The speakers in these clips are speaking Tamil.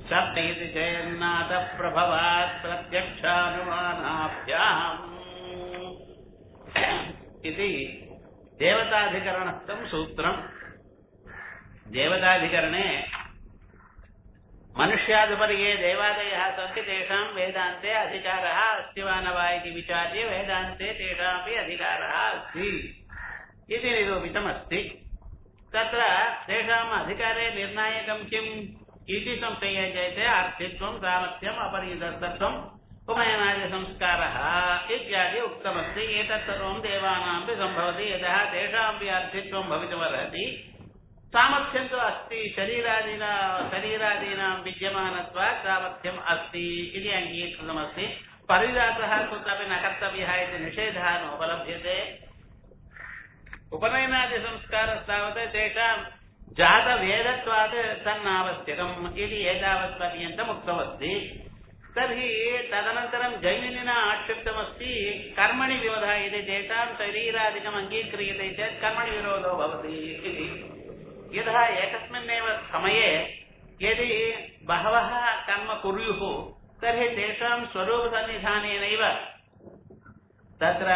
शब्द इति चेन्नाथ प्रभवात् प्रत्यक्षानुमानाभ्याम् इति देवताधिकरणस्थम् सूत्रम् देवताधिकरणे मनुष्यादुपरि ये देवादयः सन्ति तेषां वेदान्ते अधिकारः अस्ति वा न वा इति विचार्य वेदान्ते तेषामपि अधिकारः अस्ति इति निरूपितमस्ति तत्र तेषाम् अधिकारे निर्णायकं किम् इति संशये चेत् आर्थित्वं सामर्थ्यम् अपरिदत्तत्वम् उपनयनादिसंस्कारः इत्यादि उक्तमस्ति एतत् सर्वं देवानामपि सम्भवति यतः तेषामपि आर्थित्वं भवितुमर्हति सामर्थ्यं तु अस्ति शरीरादीना शरीरादीनां विद्यमानत्वात् सामर्थ्यम् अस्ति इति अङ्गीकृतमस्ति परिदातः कुत्रापि न कर्तव्यः इति निषेधः नोपलभ्यते उपनयनादिसंस्कारस्तावत् तेषां जातवेदत्वात् तन्नावश्यकम् इति एतावत्पर्यन्तम् उक्तमस्ति तर्हि तदनन्तरं जैमिनिना आक्षिप्तमस्ति कर्मणि विरोधः यदि तेषां शरीरादिकम् अङ्गीक्रियते चेत् कर्मणि विरोधो भवति इति यतः एकस्मिन्नेव समये यदि बहवः कर्म कुर्युः तर्हि तेषां स्वरूपसन्निधानेनैव तत्र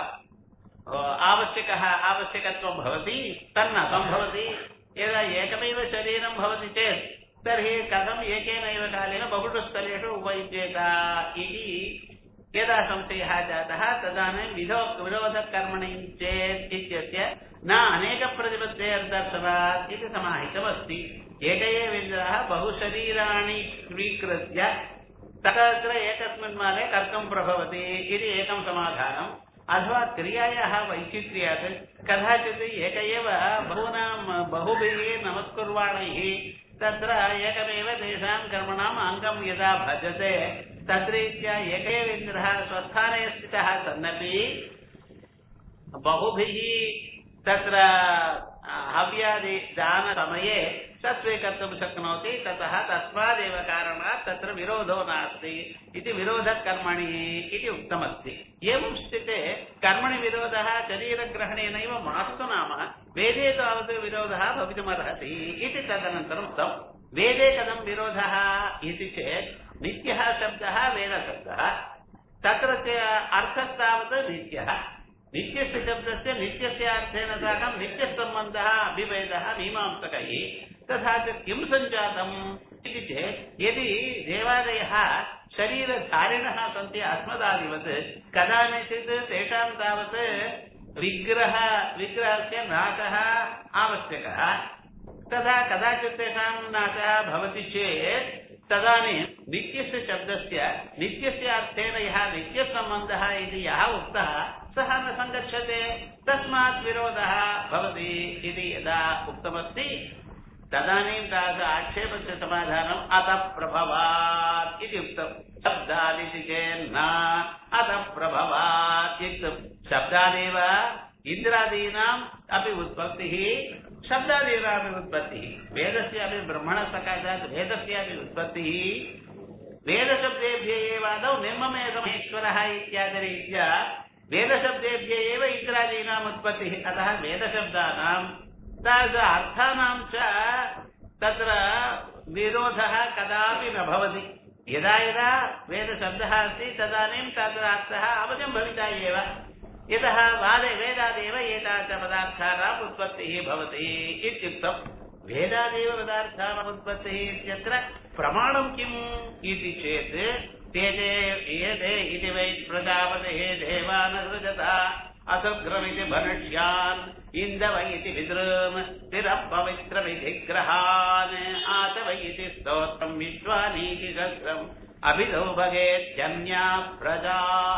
आवश्यकः आवश्यकत्वं भवति तन्न सम्भवति यदा एकमेव शरीरं भवति चेत् तर्हि कथम् एकेनैव कालेन बहुषु स्थलेषु उपयुज्येत इति यदा संशयः जातः तदानीं विधो विरोधकर्मणि चेत् इत्यस्य न अनेकप्रतिपत्तेर्दर्शनात् इति समाहितमस्ति एक एव इन्द्रः बहुशरीराणि स्वीकृत्य तत्र एकस्मिन् माले कर्तुं प्रभवति इति एकं समाधानम् अथवा क्रियायाः वैचित्र्यात् कदाचित् एक एव बहूनां बहुभिः नमस्कुर्वाणैः तत्र एकमेव तेषां कर्मणाम् अङ्गं यदा भजते तद्रीत्या एक एव इन्द्रः स्वस्थाने स्थितः सन्नपि बहुभिः तत्र हव्यादि दानसमये तत् स्वीकर्तुं शक्नोति ततः तस्मादेव कारणात् तत्र विरोधो नास्ति इति विरोधकर्मणि इति उक्तमस्ति एवं स्थिते कर्मणि विरोधः शरीरग्रहणेनैव मास्तु नाम वेदे तावत् विरोधः भवितुमर्हति इति तदनन्तरम् उक्तम् वेदे कथं विरोधः इति चेत् नित्यः शब्दः वेदशब्दः तत्र अर्थस्तावत् नित्यः नित्यस्य शब्दस्य नित्यस्य अर्थेन साकं नित्यसम्बन्धः अभिभेदः मीमांसकैः तथा च किं सञ्जातम् इति चेत् यदि देवादयः शरीरधारिणः सन्ति अस्मदादिवत् कदाचित् तेषां तावत् विग्रह विग्रहस्य नाशः आवश्यकः तथा कदाचित् तेषां नाशः भवति चेत् तदानीं नित्यस्य शब्दस्य नित्यस्य अर्थेन यः नित्यसम्बन्धः इति यः उक्तः सः न सङ्गच्छते तस्मात् विरोधः भवति इति यदा उक्तमस्ति तदानीं तादृश आक्षेपस्य समाधानम् अतः प्रभवात् इति उक्तम् शब्दादिति चेन्न अतः प्रभवात् इत्युक्तम् शब्दादेव इन्द्रादीनाम् अपि उत्पत्तिः शब्दादीनामपि उत्पत्तिः वेदस्यापि ब्रह्मणसकाशात् वेदस्यापि उत्पत्तिः वेदशब्देभ्य एवादौ निर्ममेकमेश्वरः इत्यादिरीत्या वेदशब्देभ्य एव इन्द्रादीनाम् उत्पत्तिः अतः वेदशब्दानां तादृश अर्थानां च तत्र विरोधः कदापि न भवति यदा यदा वेदशब्दः अस्ति तदानीं तत्र अर्थः अवश्यं भविता एव यतः वादे वेदादेव एतादृशपदार्थानाम् उत्पत्तिः भवति इत्युक्तम् वेदादेव पदार्थानाम् उत्पत्तिः इत्यत्र प्रमाणं किम् इति चेत् ते ते एते इति वै प्रजापतेः देवानसृजता असुग्रमिति मनुष्यान् इन्दव इति विदृम् तिरपवित्रमिति ग्रहान् आतव इति स्तोत्रम् विश्वानीति शस्त्रम् अभिधो भगेत्यन्या प्रजा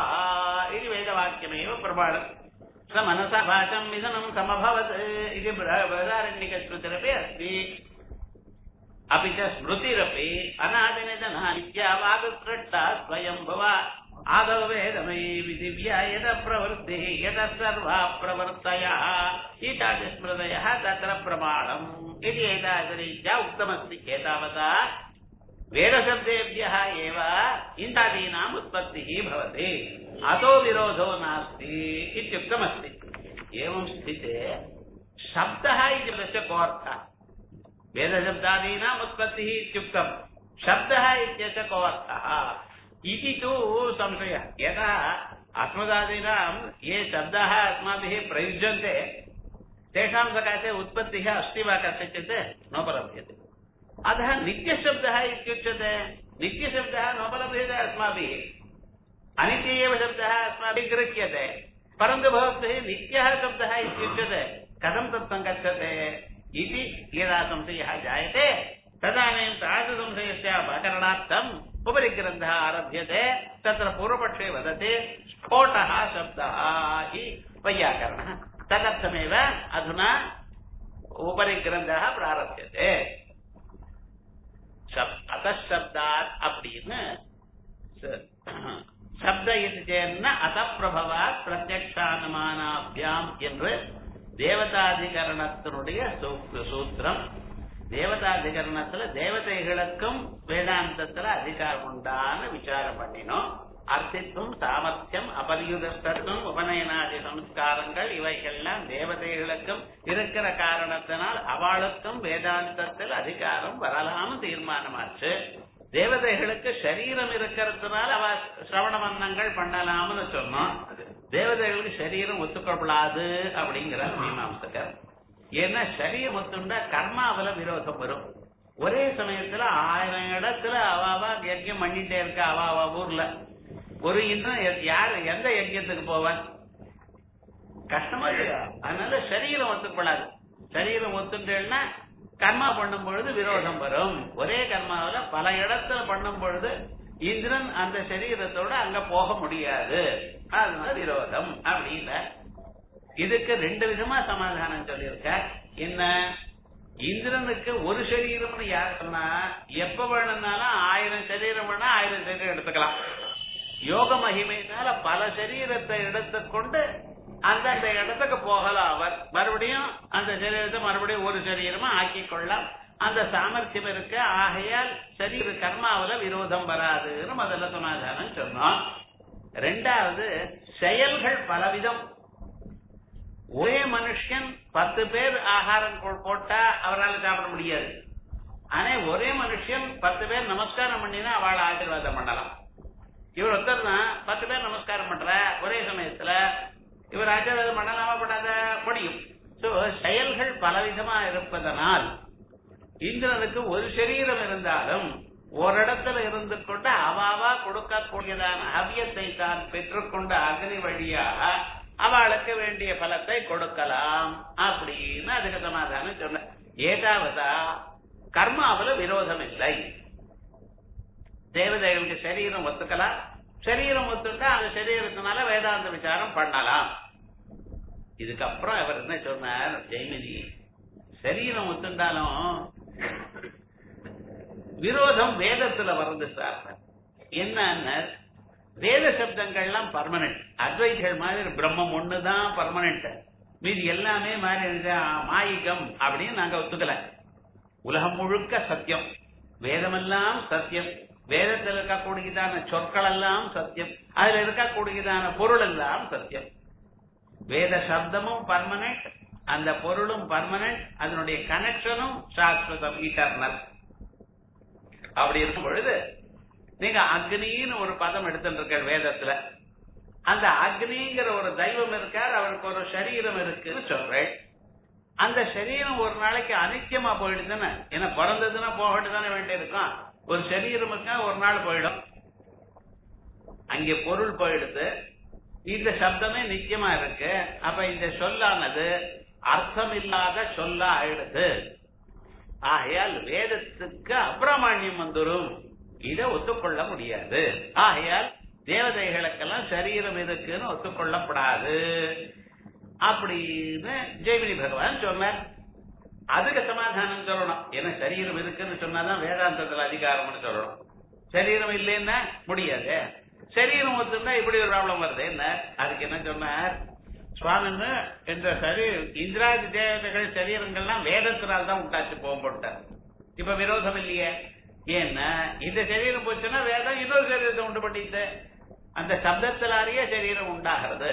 इति वेदवाक्यमेव प्रमाणम् स मनसा भाषम् मिथुनम् समभवत् इति बृहदारण्यकश्रुतिरपि अस्ति अपि च स्मृतिरपि अनादिनिधना नित्या वागसृष्टा स्वयं भव आदौ वेदमयी विदिव्या यद प्रवृत्तिः यतः सर्वा प्रवृत्तयः एतादृस्मृतयः तत्र प्रमाणम् इति एतादृरीत्या उक्तमस्ति एतावता वेदशब्देभ्यः एव इन्द्रादीनाम् उत्पत्तिः भवति अतो विरोधो नास्ति इत्युक्तमस्ति एवं स्थिते शब्दः इति पदस्य कोऽर्थः वेदशब्दादीनाम् उत्पत्तिः इत्युक्तम् शब्दः इत्यस्य को अर्थः इति तु संशयः यतः अस्मदादीनां ये शब्दाः अस्माभिः प्रयुज्यन्ते तेषां सकाशे उत्पत्तिः अस्ति वा कस्यचित् नोपलभ्यते अतः नित्यशब्दः इत्युच्यते नित्यशब्दः नोपलभ्यते अस्माभिः अनित्य एव शब्दः अस्माभिः गृह्यते परन्तु भवद्भिः नित्यः शब्दः इत्युच्यते कथं तत् सङ्गच्छते इति यदा संशयः जायते तदानीं तादृशंशयस्य अपकरणार्थम् उपरि ग्रन्थः आरभ्यते तत्र पूर्वपक्षे वदति स्फोटः शब्दः हि वैयाकरणः तदर्थमेव अधुना उपरि ग्रन्थः प्रारभ्यते अतः शब्दात् அப்படின்னு சப்த இது சேர்ந்த அசப்பிரபவாத் பிரத்யக்ஷானுமானாபியாம் என்று தேவதாதிகரணத்தினுடைய சூத்திரம் தேவதாதிகரணத்துல தேவதைகளுக்கும் வேதாந்தத்துல அதிகாரம் உண்டான விசாரம் பண்ணினோம் அர்த்தித்துவம் சாமர்த்தியம் அபரியுதத்துவம் உபநயனாதி சம்ஸ்காரங்கள் இவைகள்லாம் தேவதைகளுக்கும் இருக்கிற காரணத்தினால் அவளுக்கும் வேதாந்தத்தில் அதிகாரம் வரலாம்னு தீர்மானமாச்சு தேவதைகளுக்கு சரீரம் இருக்கிறதுனால அவ சிரவண மன்னங்கள் பண்ணலாம்னு சொன்னோம் தேவதைகளுக்கு சரீரம் ஒத்துக்கொள்ளப்படாது அப்படிங்கிற மீமாம்சகர் ஏன்னா சரீரம் ஒத்துண்டா கர்மாவில விரோதம் வரும் ஒரே சமயத்துல ஆயிரம் இடத்துல அவாவா யஜ்யம் பண்ணிட்டே இருக்க அவாவா ஊர்ல ஒரு இன்னும் யாரு எந்த யஜ்யத்துக்கு போவான் கஷ்டமா இல்லையா அதனால சரீரம் ஒத்துக்கொள்ளாது சரீரம் ஒத்துட்டேன்னா கர்மா பண்ணும் பொழுது விரோதம் வரும் ஒரே கர்மாவில பல இடத்துல பண்ணும் பொழுது இந்திரன் அந்த சரீரத்தோட அங்க போக முடியாது அதனால விரோதம் அப்படின்னு இதுக்கு ரெண்டு விதமா சமாதானம் சொல்லியிருக்க என்ன இந்திரனுக்கு ஒரு சரீரம்னு யார் சொன்னா எப்ப வேணும்னாலும் ஆயிரம் சரீரம் வேணா ஆயிரம் சரீரம் எடுத்துக்கலாம் யோக மகிமையினால பல சரீரத்தை எடுத்துக்கொண்டு அந்தந்த இடத்துக்கு போகலாம் அவர் மறுபடியும் அந்த சரீரத்தை மறுபடியும் ஒரு சரீரமா ஆக்கி கொள்ளலாம் அந்த சாமர்த்தியம் இருக்கு ஆகையால் சரீர கர்மாவில விரோதம் வராதுன்னு முதல்ல சமாதானம் சொன்னோம் ரெண்டாவது செயல்கள் பலவிதம் ஒரே மனுஷன் பத்து பேர் ஆகாரம் போட்டா அவரால் சாப்பிட முடியாது ஆனா ஒரே மனுஷன் பத்து பேர் நமஸ்காரம் பண்ணினா அவளை ஆசீர்வாதம் பண்ணலாம் இவர் ஒருத்தர் தான் பத்து பேர் நமஸ்காரம் பண்ற ஒரே சமயத்துல இவர் ஆசீர்வாதம் பண்ணலாமா பண்ணாத முடியும் சோ செயல்கள் பலவிதமா இருப்பதனால் இந்திரனுக்கு ஒரு சரீரம் இருந்தாலும் ஒரு இடத்துல இருந்து கொண்டு அவாவா கொடுக்கக்கூடியதான அவியத்தை தான் பெற்றுக்கொண்ட அக்னி வழியாக அவளுக்கு வேண்டிய பலத்தை கொடுக்கலாம் அப்படின்னு அதுக்கு சமாதானம் சொன்ன ஏதாவதா கர்மாவில விரோதம் இல்லை தேவதைகளுக்கு சரீரம் ஒத்துக்கலாம் சரீரம் ஒத்துட்டா அந்த சரீரத்தினால வேதாந்த விசாரம் பண்ணலாம் இதுக்கப்புறம் அவர் என்ன சொன்னார் ஜெய்மினி சரீரம் ஒத்துண்டாலும் விரோதம் வேதத்துல வருது சார் என்ன வேத சப்தங்கள்லாம் பர்மனன்ட் அத்வைகள் மாதிரி பிரம்மம் ஒண்ணுதான் பர்மனன்ட் மீது எல்லாமே மாதிரி மாயிகம் அப்படின்னு நாங்க ஒத்துக்கல உலகம் முழுக்க சத்தியம் வேதமெல்லாம் சத்தியம் வேதத்தில் இருக்கக்கூடியதான சொற்கள் எல்லாம் சத்தியம் அதுல இருக்கக்கூடியதான பொருள் எல்லாம் சத்தியம் வேத சப்தமும் பர்மனன்ட் அந்த பொருளும் பர்மனன்ட் அதனுடைய கனெக்ஷனும் சாஸ்வதம் இட்டர்னல் அப்படி இருக்கும் பொழுது நீங்க அக்னின்னு ஒரு பதம் எடுத்துட்டு வேதத்துல அந்த அக்னிங்கிற ஒரு தெய்வம் இருக்கார் அவருக்கு ஒரு சரீரம் இருக்குன்னு சொல்றேன் அந்த சரீரம் ஒரு நாளைக்கு அனித்தியமா போயிடுதுன்னு ஏன்னா பிறந்ததுன்னா போகட்டு தானே வேண்டியிருக்கும் ஒரு சரீரம் இருக்கா ஒரு நாள் போயிடும் அங்கே பொருள் போயிடுது இந்த சப்தமே நிச்சயமா இருக்கு அப்ப இந்த சொல்லானது அர்த்தம் இல்லாத சொல்லா ஆயிடுது ஆகையால் வேதத்துக்கு அப்பிரமாண்யம் வந்துடும் இதை ஒத்துக்கொள்ள முடியாது ஆகையால் தேவதைகளுக்கெல்லாம் சரீரம் இருக்குன்னு ஒத்துக்கொள்ளப்படாது அப்படின்னு ஜெய்மினி பகவான் சொன்னார் அதுக்கு சமாதானம் சொல்லணும் ஏன்னா சரீரம் இருக்குன்னு சொன்னாதான் வேதாந்தத்துல அதிகாரம்னு சொல்லணும் சரீரம் இல்லைன்னா முடியாது சரீரம் ஒத்துனா இப்படி ஒரு ப்ராப்ளம் வருது என்ன அதுக்கு என்ன சொன்னார் சுவாமின்னு இந்த சரீ இந்திராதி தேவதைகள் சரீரங்கள்லாம் வேதத்தினால் தான் உண்டாச்சு போகும்போட்டார் இப்ப விரோதம் இல்லையே ஏன்னா இந்த சரீரம் போச்சுன்னா வேதம் இன்னொரு சரீரத்தை உண்டு பண்ணிட்டு அந்த சப்தத்தினாலேயே சரீரம் உண்டாகிறது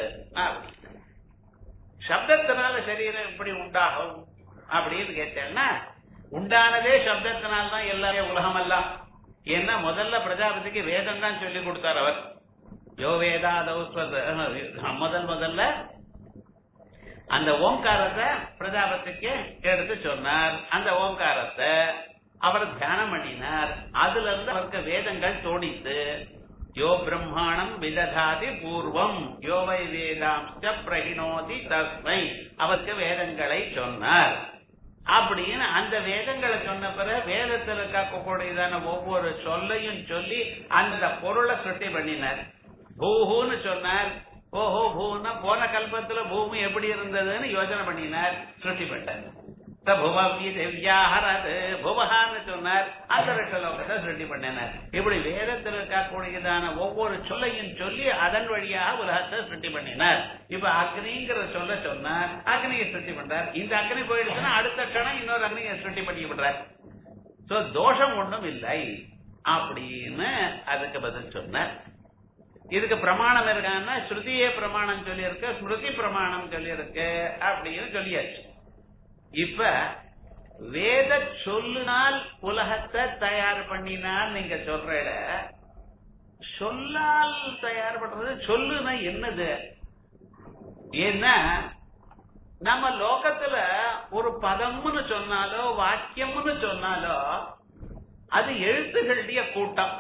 சப்தத்தினால சரீரம் எப்படி உண்டாகும் அப்படின்னு கேட்டேன்னா உண்டானதே சப்தத்தினால்தான் எல்லாமே உலகம் எல்லாம் ஏன்னா முதல்ல பிரஜாபதிக்கு வேதம் தான் சொல்லி கொடுத்தார் அவர் யோ வேதாதௌ முதல் முதல்ல அந்த ஓங்காரத்தை பிரஜாபதிக்கு எடுத்து சொன்னார் அந்த ஓங்காரத்தை அவர் தியானம் பண்ணினார் அதுல இருந்து அவருக்கு வேதங்கள் தோணித்து யோ பிரம்மாணம் விததாதி பூர்வம் யோவை வேதாம்ச பிரகினோதி தஸ்மை அவருக்கு வேதங்களை சொன்னார் அப்படின்னு அந்த வேதங்களை சொன்ன பிறகு வேதத்தில் இருக்கக்கூடியதான ஒவ்வொரு சொல்லையும் சொல்லி அந்த பொருளை சுட்டி பண்ணினார் பூஹூன்னு சொன்னார் ஓஹோ பூன்னா போன கல்பத்துல பூமி எப்படி இருந்ததுன்னு யோசனை பண்ணினார் சுட்டி பண்ணார் புவவி திவ்யாஹரது புவஹான்னு சொன்னார் அந்த ரெட்ட லோகத்தை சுட்டி பண்ணினார் இப்படி வேதத்தில் இருக்கக்கூடியதான ஒவ்வொரு சொல்லையும் சொல்லி அதன் வழியாக உலகத்தை சுட்டி பண்ணினார் இப்ப அக்னிங்கிற சொல்ல சொன்னார் அக்னியை சுட்டி பண்றார் இந்த அக்னி போயிடுச்சுன்னா அடுத்த க்ஷணம் இன்னொரு அக்னியை சுட்டி பண்ணி விடுறார் சோ தோஷம் ஒன்றும் இல்லை அப்படின்னு அதுக்கு பதில் சொன்னார் இதுக்கு பிரமாணம் இருக்கான்னா ஸ்ருதியே பிரமாணம் சொல்லியிருக்கு ஸ்மிருதி பிரமாணம் சொல்லியிருக்கு அப்படின்னு சொல்லியாச்சு இப்ப வேத சொல்லுனால் உலகத்தை தயார் பண்ணினால் நீங்க சொல்ற சொல்லால் தயார் பண்றது சொல்லுனா என்னது ஏன்னா நம்ம லோகத்துல ஒரு பதம்னு சொன்னாலோ வாக்கியம்னு சொன்னாலோ அது எழுத்துகளுடைய கூட்டம்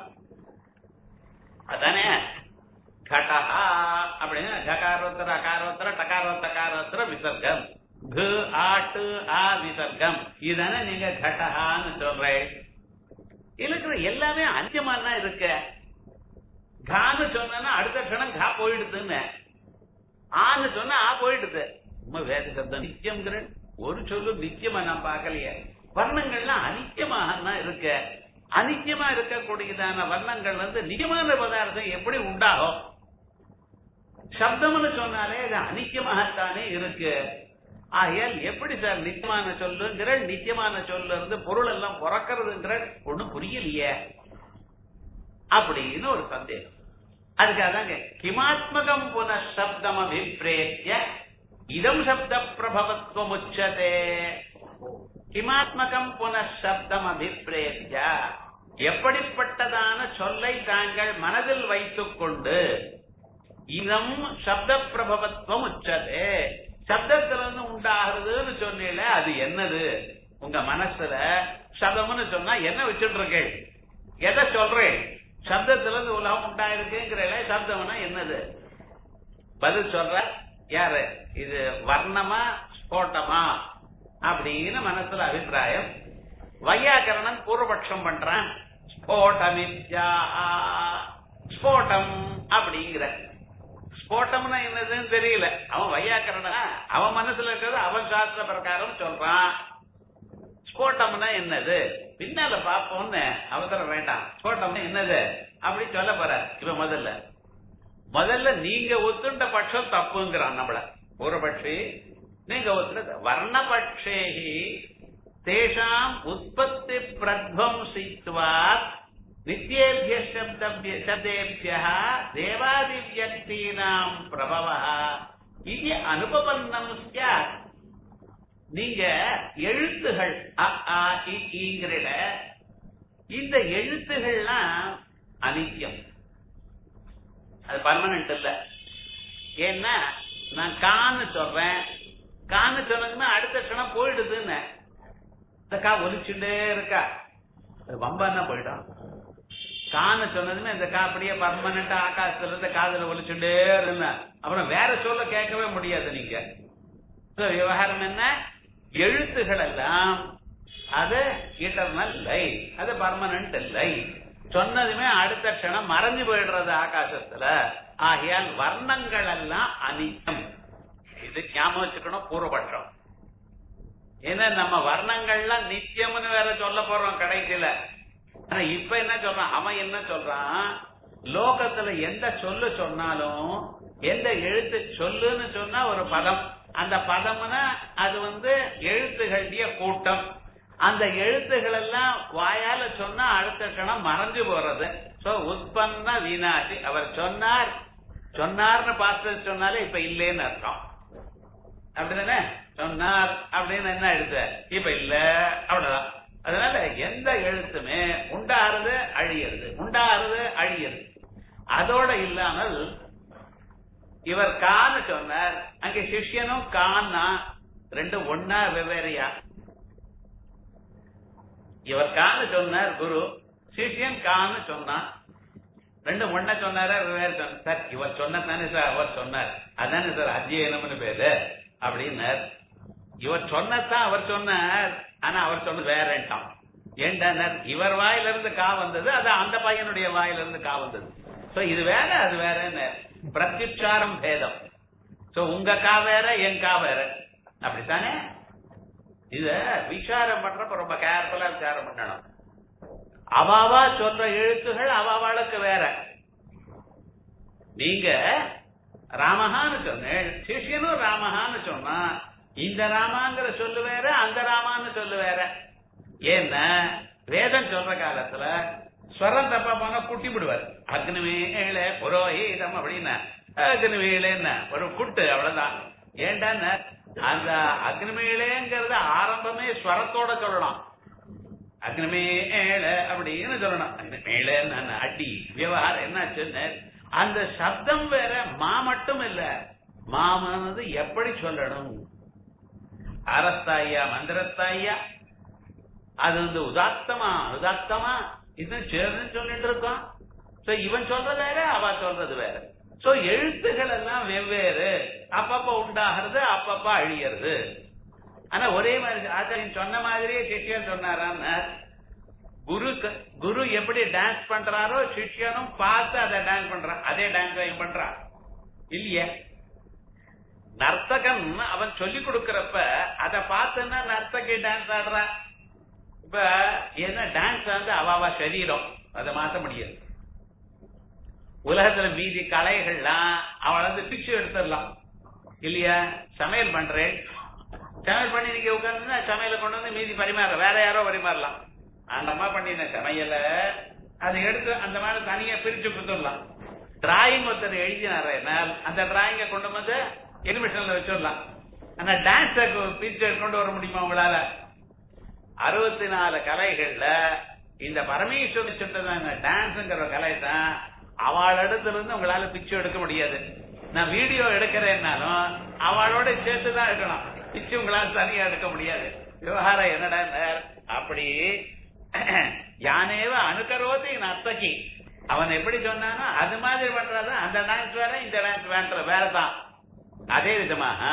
அதானே கடஹா அப்படின்னு ஜகாரோத்தர அகாரோத்தர டகாரோத்தகாரோத்தர விசர்க்கம் கு ஆட்டு ஆ விசர்க்கம் இதானே நீங்க கடஹான்னு சொல்றேன் இருக்கிற எல்லாமே அஞ்சமானா இருக்க கான்னு சொன்னா அடுத்த க்ஷணம் கா போயிடுதுன்னு ஆன்னு சொன்னா ஆ போயிடுது உண்மை வேத சப்தம் நித்தியம்ங்கிற ஒரு சொல்லு நித்தியமா நான் பார்க்கலையே வர்ணங்கள்லாம் அனித்தியமாக இருக்க அனித்தியமா இருக்கக்கூடியதான வர்ணங்கள் வந்து நிஜமான பதார்த்தம் எப்படி உண்டாகும் சப்தம்னு சொன்னாலே அது அனித்தியமாகத்தானே இருக்கு ஆகையால் எப்படி சார் நித்தியமான சொல்லுங்கிற நித்தியமான சொல்ல இருந்து பொருள் எல்லாம் பிறக்கிறதுங்கிற ஒண்ணும் புரியலையே அப்படின்னு ஒரு சந்தேகம் அதுக்காக தாங்க கிமாத்மகம் புன சப்தம் அபிப்பிரேத்திய இதம் சப்த பிரபவத்துவம் உச்சதே கிமாத்மகம் புன சப்தம் அபிப்பிரேத்திய எப்படிப்பட்டதான சொல்லை தாங்கள் மனதில் வைத்துக் கொண்டு இதம் சப்த பிரபவத்துவம் உச்சதே சப்தத்திலிருந்து உண்டாகிறதுன்னு சொன்னீங்களே அது என்னது உங்க மனசுல சப்தம்னு சொன்னா என்ன வச்சுட்டு இருக்கேன் எதை சொல்றேன் சப்தத்துல இருந்து உலகம் உண்டாயிருக்குங்கிற சப்தம்னா என்னது பதில் சொல்ற யாரு இது வர்ணமா ஸ்போட்டமா அப்படின்னு மனசுல அபிப்பிராயம் வையாக்கரணன் பூர்வபட்சம் பண்றான் ஸ்போட்டமித்யா ஸ்போட்டம் அப்படிங்கிற ஸ்போட்டம்னா என்னதுன்னு தெரியல அவன் வையாக்கரணா அவன் மனசுல இருக்கிறது அவன் சாஸ்திர பிரகாரம் சொல்றான் ஸ்போட்டம்னா என்னது பின்னால பாப்போம்னு அவசரம் வேண்டாம் ஸ்போட்டம்னா என்னது அப்படி சொல்ல போற இப்ப முதல்ல முதல்ல நீங்க ஒத்துண்ட பட்சம் தப்புங்கிறான் நம்மள பூர்வபட்சி நீங்க ஒத்துண்ட வர்ணபட்சேகி தேஷாம் உற்பத்தி பிரத்வம்சித்வாத் நித்யேபிய சப்தபிய சப்தேபிய தேவாதிவியக்தீனாம் பிரபவ இது அனுபவன்னம் சாத் நீங்க எழுத்துகள் அ ஆ இ ஈங்கிற இந்த எழுத்துகள்லாம் அனித்தியம் அது பர்மனன்ட் இல்ல ஏன்னா நான் கான்னு சொல்றேன் கான்னு சொன்னதுன்னா அடுத்த க்ஷணம் போயிடுதுன்னு இந்த கா ஒலிச்சுட்டே இருக்கா அது வம்பான்னா போயிடும் கான்னு சொன்னதுமே இந்த கா அப்படியே பர்மனண்டா ஆகாசத்துல இருந்து காதுல ஒலிச்சுட்டே இருந்தா அப்புறம் வேற சொல்ல கேட்கவே முடியாது நீங்க So, விவகாரம் என்ன எழுத்துகள் எல்லாம் அது இட்டர்னல் லை அது பர்மனன்ட் இல்லை சொன்னதுமே அடுத்த க்ஷணம் மறைஞ்சு போயிடுறது ஆகாசத்துல ஆகையால் வர்ணங்கள் எல்லாம் அனித்தம் இது ஞாபகம் வச்சுக்கணும் பூர்வபட்சம் ஏன்னா நம்ம வர்ணங்கள்லாம் நித்தியம்னு வேற சொல்ல போறோம் கடைசியில ஆனா இப்ப என்ன சொல்றான் அவன் என்ன சொல்றான் லோகத்துல எந்த சொல்லு சொன்னாலும் எந்த எழுத்து சொல்லுன்னு சொன்னா ஒரு பதம் அந்த பதம்னா அது வந்து எழுத்துகளுடைய கூட்டம் அந்த எழுத்துகள் எல்லாம் வாயால சொன்னா அடுத்த கணம் மறைஞ்சு போறது சோ உற்பன்ன வீணாச்சு அவர் சொன்னார் சொன்னார்னு பார்த்து சொன்னாலே இப்ப இல்லேன்னு அர்த்தம் அப்படிதானே சொன்னார் அப்படின்னு என்ன எடுத்த இப்ப இல்ல அவ்வளவுதான் அதனால எந்த எழுத்துமே உண்டாகிறது அழியிறது உண்டாகிறது அழியிறது அதோட இல்லாமல் இவர் கான்னு சொன்னார் அங்க சிஷ்யனும் கான்னா ரெண்டும் ஒன்னா வெவ்வேறையா இவர் கான்னு சொன்னார் குரு சிஷ்யன் கான்னு சொன்னான் ரெண்டும் ஒன்ன சொன்னாரா வெவ்வேறு சொன்னார் சார் இவர் சொன்னதானே சார் அவர் சொன்னார் அதானே சார் அத்தியனம்னு பேரு அப்படின்னார் இவர் சொன்னதான் அவர் சொன்னார் ஆனா அவர் சொன்னது வேறட்டான் ஏண்டானார் இவர் வாயிலிருந்து கா வந்தது அது அந்த பையனுடைய வாயிலிருந்து கா வந்தது சோ இது வேற அது வேறன்னு பிரத்யுச்சாரம் பேதம் சோ உங்க கா வேற என் கா வேற அப்படித்தானே இத விசாரம் பண்றப்ப ரொம்ப கேர்ஃபுல்லா விசாரம் பண்ணணும் அவாவா சொல்ற எழுத்துகள் அவாவாளுக்கு வேற நீங்க ராமஹான்னு சொன்னேன் சிஷ்யனும் ராமஹான்னு சொன்னா இந்த ராமாங்கிற சொல்லு வேற அந்த ராமான்னு சொல்லு வேற ஏன்னா வேதம் சொல்ற காலத்துல ஸ்வரம் தப்பா போனா குட்டி விடுவார் அக்னிவேல புரோஹிதம் அப்படின்னா அக்னிவேலன்னா ஒரு குட்டு அவ்வளவுதான் ஏண்டான்னு அந்த அக்னிமேலேங்கிறத ஆரம்பமே ஸ்வரத்தோட சொல்லலாம் அக்னிமேல அப்படின்னு சொல்லணும் அக்னிமேல அடி விவகாரம் என்னாச்சுன்னு அந்த சப்தம் வேற மா மட்டும் இல்ல மாமானது எப்படி சொல்லணும் அரஸ்தாயா மந்திரத்தாயா அது வந்து உதாத்தமா உதாத்தமா இது சேர்ந்து சொல்லிட்டு இருக்கோம் சோ இவன் சொல்றது வேற அவ சொல்றது வேற சோ எழுத்துகள் எல்லாம் வெவ்வேறு அப்பப்ப உண்டாகிறது அப்பப்ப அழியறது ஆனா ஒரே மாதிரி ஆச்சாரியன் சொன்ன மாதிரியே சிஷ்யன் சொன்னாரான்னு குரு குரு எப்படி டான்ஸ் பண்றாரோ சிஷ்யனும் பார்த்து அதை டான்ஸ் பண்றான் அதே டான்ஸ் பண்றான் இல்லையே நர்த்தகன் அவன் சொல்லி கொடுக்கறப்ப அதை பார்த்துன்னா நர்த்தகி டான்ஸ் ஆடுறா இப்ப என்ன டான்ஸ் வந்து அவாவா சரீரம் அதை மாத்த முடியாது உலகத்துல மீதி கலைகள்லாம் அவளை வந்து பிக்சு எடுத்துடலாம் இல்லையா சமையல் பண்றேன் சமையல் பண்ணி நீங்க உட்கார்ந்து சமையல கொண்டு வந்து மீதி பரிமாற வேற யாரோ பரிமாறலாம் ஆண்டமா பண்ணின சமையல அதை எடுத்து அந்த மாதிரி தனியா பிரிச்சு கொடுத்துடலாம் டிராயிங் ஒருத்தர் எழுதினார் அந்த டிராயிங்க கொண்டு வந்து எலிமிஷன்ல வச்சிடலாம் ஆனா டான்ஸ் பிரிச்சு கொண்டு வர முடியுமா உங்களால அறுபத்தி நாலு கலைகள்ல இந்த பரமேஸ்வரன் சொன்னதாங்க டான்ஸ்ங்கிற கலை தான் அவள் இடத்துல இருந்து உங்களால பிச்சு எடுக்க முடியாது நான் வீடியோ எடுக்கிறேன்னாலும் அவளோட சேர்த்து தான் எடுக்கணும் பிச்சு உங்களால தனியா எடுக்க முடியாது விவகாரம் என்னடா அப்படி யானேவ அணுக்கரோதி நர்த்தகி அவன் எப்படி சொன்னானோ அது மாதிரி பண்றது அந்த டான்ஸ் வேற இந்த டான்ஸ் வேற வேறதான் அதே விதமாக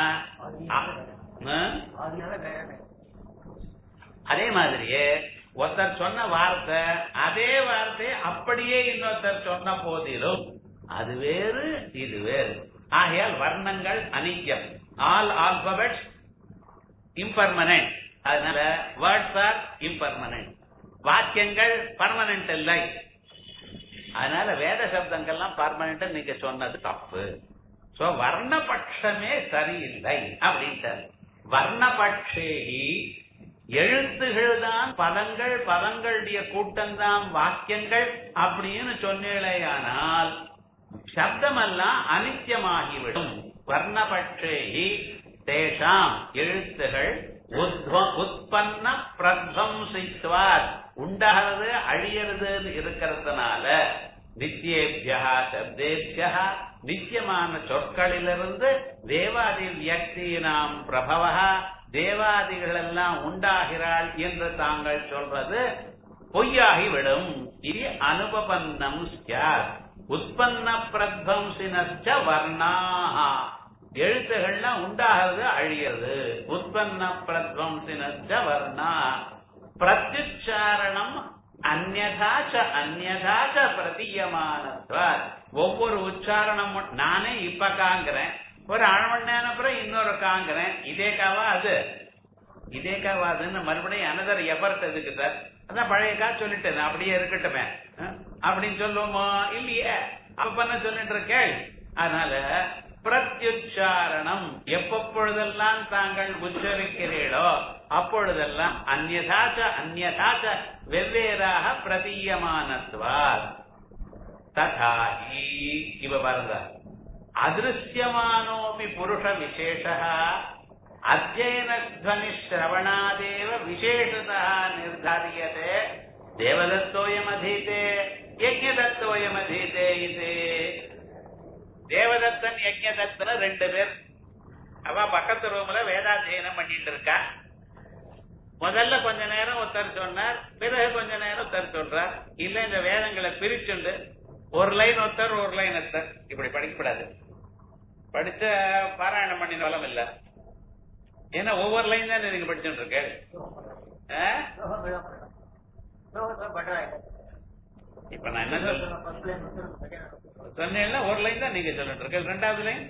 அதே மாதிரியே ஒருத்தர் சொன்ன வார்த்தை அதே வார்த்தை அப்படியே இன்னொருத்தர் சொன்ன போதிலும் அது வேறு இது வேறு ஆகையால் வர்ணங்கள் அனித்தியம் ஆல் ஆல்பபெட்ஸ் இம்பர்மனன்ட் அதனால வேர்ட்ஸ் ஆர் இம்பர்மனன்ட் வாக்கியங்கள் பர்மனன்ட் இல்லை அதனால வேத சப்தங்கள்லாம் பர்மனன்ட் நீங்க சொன்னது தப்பு சோ வர்ணபட்சமே சரியில்லை அப்படின்ட்டார் வர்ணபட்சேகி எழுத்துகள் தான் பதங்கள் பதங்களுடைய கூட்டம்தான் வாக்கியங்கள் அப்படின்னு சொன்னேயானால் சப்தமெல்லாம் அனித்தியமாகிவிடும் வர்ணபட்சேகி தேஷாம் எழுத்துகள் உற்பன்ன பிரத்வம்சித்வார் உண்டாகிறது அழியறது இருக்கிறதுனால நித்தியேபியா சப்தேபியா நித்தியமான சொற்களிலிருந்து தேவாதி வியக்தியினாம் பிரபவா தேவாதிகள் எல்லாம் உண்டாகிறாள் என்று தாங்கள் சொல்றது பொய்யாகிவிடும் இது அனுபபன்னம் உற்பன்ன பிரத்வம்சினச்ச வர்ணாஹா எழுத்துகள்லாம் உண்டாகிறது அழியது உற்பன்ன பிரத்வம்சினச்ச வர்ணா பிரத்யுச்சாரணம் அந்நதாச்ச அந்நதாச்ச பிரதீயமானத்வ ஒவ்வொரு உச்சாரணம் நானே இப்ப காங்கிறேன் ஒரு அரை மணி நேரம் அப்புறம் இன்னொரு காங்கிறேன் இதே காவா அது இதே காவா அதுன்னு மறுபடியும் அனதர் எஃபர்ட் எதுக்கு சார் அதான் பழைய கா சொல்லிட்டேன் அப்படியே இருக்கட்டுமே அப்படின்னு சொல்லுவோமோ இல்லையே அப்ப பண்ண சொல்லிட்டு இருக்கேள் அதனால பிரத்யுச்சாரணம் எப்பொழுதெல்லாம் தாங்கள் உச்சரிக்கிறீர்களோ அப்பொழுதெல்லாம் அந்நதாச்ச அந்நதாச்ச வெவ்வேறாக பிரதீயமானத்வார் ததாகி இவ பாருங்க அதிருஷ்யமானோபி புருஷ விசேஷ அத்தியனத்வனி ஸ்ரவணாதேவ விசேஷதா நிர்தாரியதே தேவதத்தோயமதீதே யஜ்ஞதத்தோயமதீதே இது தேவதத்தன் யஜ்ஞதத்தன் ரெண்டு பேர் அவ பக்கத்து ரூம்ல வேதாத்தியனம் பண்ணிட்டு இருக்கா முதல்ல கொஞ்ச நேரம் ஒருத்தர் சொன்னார் பிறகு கொஞ்ச நேரம் ஒருத்தர் சொல்றார் இல்ல இந்த வேதங்களை பிரிச்சுண்டு ஒரு லைன் ஒருத்தர் ஒரு லைன் ஒருத்தர் இப்படி படிக்கப்படாது படிச்ச பாராயணம் பண்ணின பலம் இல்ல ஏன்னா ஒவ்வொரு லைன் தான் நீங்க படிச்சுட்டு இருக்கு ஆ? இப்ப நான் என்ன சொல்றேன் சொன்னேன்னா ஒரு லைன் தான் நீங்க சொல்லிட்டு இருக்கு ரெண்டாவது லைன்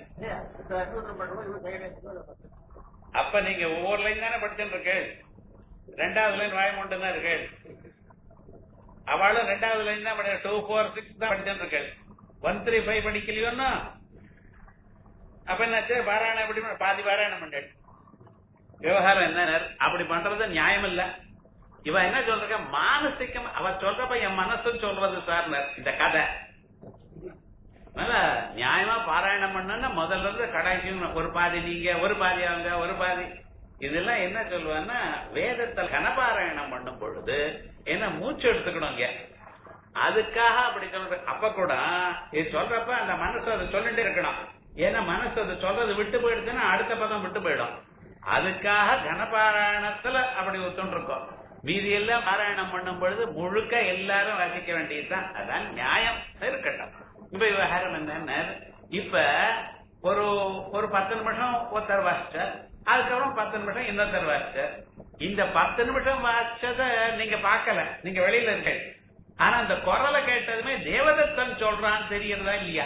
அப்ப நீங்க ஒவ்வொரு லைன் தானே படிச்சுட்டு இருக்கு ரெண்டாவது லைன் வாய் மட்டும் தான் இருக்கு அவளும் ரெண்டாவது லைன் தான் படி டூ ஃபோர் சிக்ஸ் தான் படிச்சுட்டு இருக்கு ஒன் த்ரீ ஃபைவ் படிக்கலையோன்னா அப்ப என்னாச்சு பாராயணம் எப்படி பண்ண- பாதி பாராயணம் பண்ணு விவகாரம் என்ன அப்படி பண்றது நியாயம் இல்ல இவ என்ன சொல்ற மானசிகம் அவ சொல்றப்ப என் மனசு சொல்றது சார் இந்த கதை அதனால நியாயமா பாராயணம் பண்ணா முதல்ல இருந்து கடைசி ஒரு பாதி நீங்க ஒரு பாதி அவங்க ஒரு பாதி இதெல்லாம் என்ன சொல்லுவான்னா வேதத்தில் கனபாராயணம் பண்ணும் பொழுது என்ன மூச்சு எடுத்துக்கணும் இங்க அதுக்காக அப்படி சொல்ற அப்ப கூட இது சொல்றப்ப அந்த மனசு அதை சொல்லிட்டே இருக்கணும் ஏன்னா மனசு அதை சொல்றது விட்டு போயிடுச்சுன்னா அடுத்த பதம் விட்டு போயிடும் அதுக்காக கனபாராயணத்துல அப்படி ஒத்துருக்கோம் மீதி எல்லாம் பாராயணம் பண்ணும் பொழுது முழுக்க எல்லாரும் வாசிக்க வேண்டியதுதான் அதான் நியாயம் இருக்கட்டும் இப்ப விவகாரம் என்னன்னா இப்ப ஒரு ஒரு பத்து நிமிஷம் ஒருத்தர் வாசிச்சார் அதுக்கப்புறம் பத்து நிமிஷம் இன்னொருத்தர் வாசிச்சார் இந்த பத்து நிமிஷம் வாசிச்சத நீங்க பார்க்கல நீங்க வெளியில இருக்க ஆனா அந்த குரலை கேட்டதுமே தேவதத்தன் சொல்றான்னு தெரியறதா இல்லையா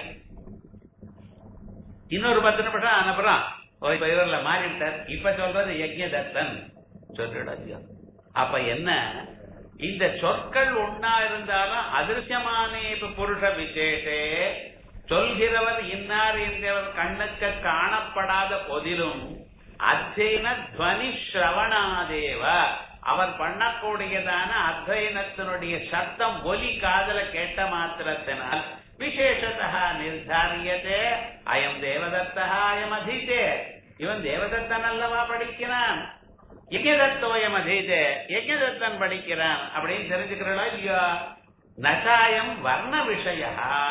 இன்னொரு பத்து நிமிஷம் அனுப்புறான் இப்ப இவர்ல மாறிவிட்டார் இப்ப சொல்றது யஜ்யதத்தன் சொல்லிடாதியா அப்ப என்ன இந்த சொற்கள் ஒன்னா இருந்தாலும் அதிருஷ்யமானே புருஷ விசேஷே சொல்கிறவர் இன்னார் என்கிறவர் கண்ணுக்கு காணப்படாத போதிலும் அத்தியன துவனி ஸ்ரவணாதேவ அவர் பண்ணக்கூடியதான அத்வைனத்தினுடைய சத்தம் ஒலி காதல கேட்ட மாத்திரத்தினால் விசேஷத்தா நிர்தாரியத்தே அயம் தேவதத்தா அயம் அதீதே இவன் தேவதத்தன் அல்லவா படிக்கிறான் யஜதத்தோயம் அதீதே யஜதத்தன் படிக்கிறான் அப்படின்னு தெரிஞ்சுக்கிறா இல்லையா நசாயம் வர்ண விஷயா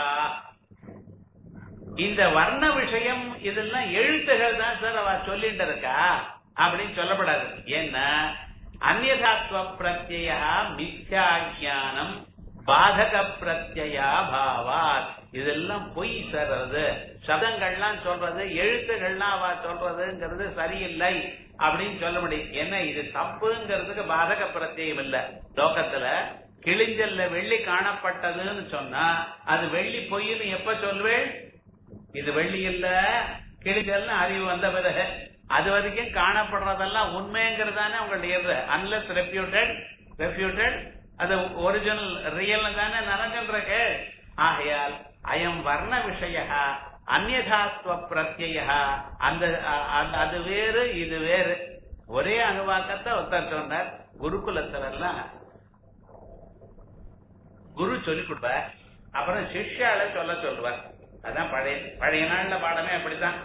இந்த வர்ண விஷயம் இதெல்லாம் எழுத்துகள் தான் சார் அவ சொல்லிட்டு இருக்கா அப்படின்னு சொல்லப்படாது ஏன்னா அந்நதாத்வ பிரத்யா மித்யா ஞானம் பாதக பிரத்யா பாவாத் இதெல்லாம் பொய் சார் அது சதங்கள்லாம் சொல்றது எழுத்துகள்லாம் அவ சொல்றதுங்கிறது சரியில்லை அப்படின்னு சொல்ல முடியும் ஏன்னா இது தப்புங்கிறதுக்கு பாதக பிரத்யம் இல்ல லோகத்துல கிழிஞ்சல்ல வெள்ளி காணப்பட்டதுன்னு சொன்னா அது வெள்ளி பொய்ன்னு எப்ப சொல்வேன் இது வெள்ளி இல்ல கிழிஞ்சல்னு அறிவு வந்த பிறகு அது வரைக்கும் காணப்படுறதெல்லாம் உண்மைங்கிறதானே உங்களுடைய அன்லஸ் ரெப்யூட்டட் ரெப்யூட்டட் அது ஒரிஜினல் ரியல் தானே நினைச்சுருக்கு ஆகையால் அயம் வர்ண விஷய அந்நதாத்வ பிரத்ய அந்த அ- அ- அது வேறு இது வேறு ஒரே அனுவாக்கத்தை ஒருத்தர் சொன்னார் குருகுலத்துல எல்லாம் குரு சொல்லிக் கொடுப்பார் அப்புறம் சிஷ்யால சொல்ல சொல்லுவார் அதான் பழைய பழைய நாள்ல பாடமே அப்படித்தான்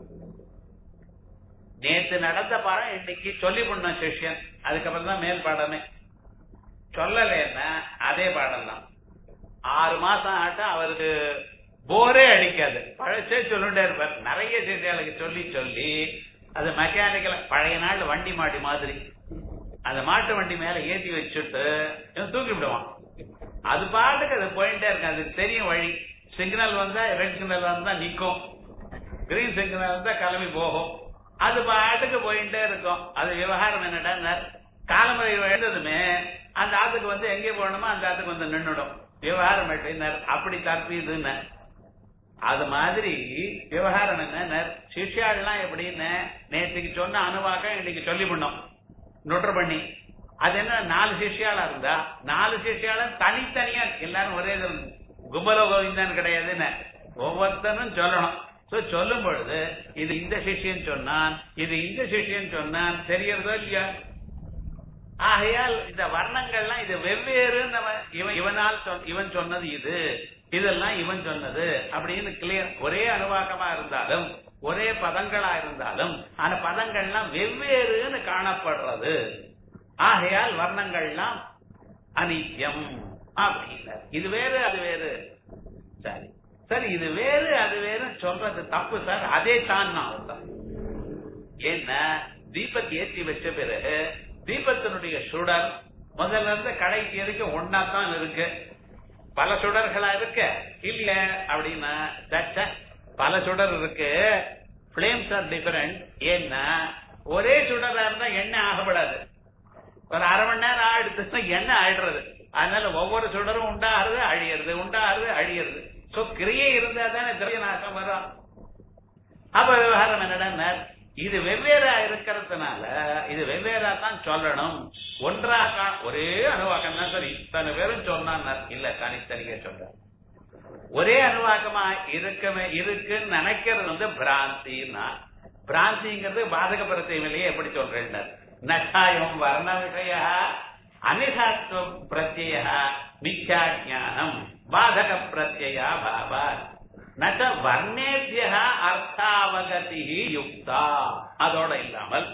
நேத்து நடந்த பாடம் இன்னைக்கு சொல்லி பண்ணோம் சிஷ்யன் அதுக்கப்புறம் தான் மேல் பாடமே சொல்லலைன்னா அதே பாடம் தான் ஆறு மாசம் ஆட்டம் அவருக்கு போரே அடிக்காது பழசே சொல்லிட்டே இருப்பார் நிறைய சிஷியாளுக்கு சொல்லி சொல்லி அது மெக்கானிக்கல் பழைய நாள் வண்டி மாடி மாதிரி அந்த மாட்டு வண்டி மேல ஏத்தி வச்சுட்டு இவன் தூக்கி விடுவான் அது பாட்டுக்கு அது போயிட்டே இருக்கு அதுக்கு தெரியும் வழி சிக்னல் வந்தா ரெட் சிக்னல் வந்தா நிக்கும் கிரீன் சிக்னல் வந்தா கிளம்பி போகும் அது பாட்டுக்கு போயிட்டே இருக்கும் அது விவகாரம் என்னடா காலமுறை எழுந்ததுமே அந்த ஆத்துக்கு வந்து எங்கே போகணுமோ அந்த ஆத்துக்கு வந்து நின்னுடும் விவகாரம் எப்படின்னா அப்படி தப்பிதுன்னு அது மாதிரி விவகாரம் என்ன சிஷ்யாள்லாம் எப்படின்னு நேற்றுக்கு சொன்ன அணுவாக்கம் இன்னைக்கு சொல்லி பண்ணோம் நொட்டர் பண்ணி அது என்ன நாலு சிஷ்யாளா இருந்தா நாலு சிஷ்யாலும் தனித்தனியா எல்லாரும் ஒரே இது கும்பல கோவிந்தன் கிடையாதுன்னு ஒவ்வொருத்தனும் சொல்லணும் சோ சொல்லும் பொழுது இது இந்த சிஷ்யன் சொன்னான் இது இந்த சிஷ்யன் சொன்னான் தெரியறதோ இல்லையா ஆகையால் இந்த வர்ணங்கள்லாம் இது வெவ்வேறு இவன் இவனால் சொல்- இவன் சொன்னது இது இதெல்லாம் இவன் சொன்னது அப்படின்னு கிளியர் ஒரே அனுவாக்கமா இருந்தாலும் ஒரே பதங்களா இருந்தாலும் அந்த பதங்கள்லாம் வெவ்வேறுன்னு காணப்படுறது ஆகையால் வர்ணங்கள்லாம் அனித்யம் அப்படின்னார் இது வேறு அது வேறு சரி சரி இது வேறு அது வேறு சொல்றது தப்பு சார் அதே தான் நான் அர்த்தம். ஏன்னா தீபத்தை ஏற்றி வச்ச பிறகு தீபத்தினுடைய சுடர் முதல்ல இருந்து கடைசி வரைக்கும் ஒன்னா தான் இருக்கு பல சுடர்களா இருக்க இல்ல அப்படின்னா சச்ச, பல சுடர் இருக்கு பிளேம்ஸ் ஆர் டிஃபரெண்ட் ஏன்னா ஒரே சுடரா இருந்தா எண்ணெய் ஆகப்படாது ஒரு அரை மணி நேரம் ஆயிடுச்சுன்னா எண்ணெய் ஆயிடுறது அதனால ஒவ்வொரு சுடரும் உண்டாகிறது அழியிறது உண்டாகிறது அழியிறது சோ கிரியை இருந்தா தானே திரவிய நாசம் வரும் அப்ப விவகாரம் என்னடா இது வெவ்வேறா இருக்கிறதுனால இது வெவ்வேறா தான் சொல்லணும் ஒன்றாக ஒரே அணுவாக்கம் தான் சார் இத்தனை பேரும் சொன்னான் இல்ல தனித்தனியே சொல்ற ஒரே அணுவாக்கமா இருக்கமே இருக்குன்னு நினைக்கிறது வந்து பிராந்தின்னா பிராந்திங்கிறது பாதக பிரத்தியமிலேயே எப்படி சொல்றேன் நட்டாயம் வர்ண விஷய அனிதாத்வ பிரத்ய மித்யா ஜானம் பாதக பிரத்யா பாபா நச்ச வர்ணேபிய அர்த்தாவகதி யுக்தா அதோட இல்லாமல்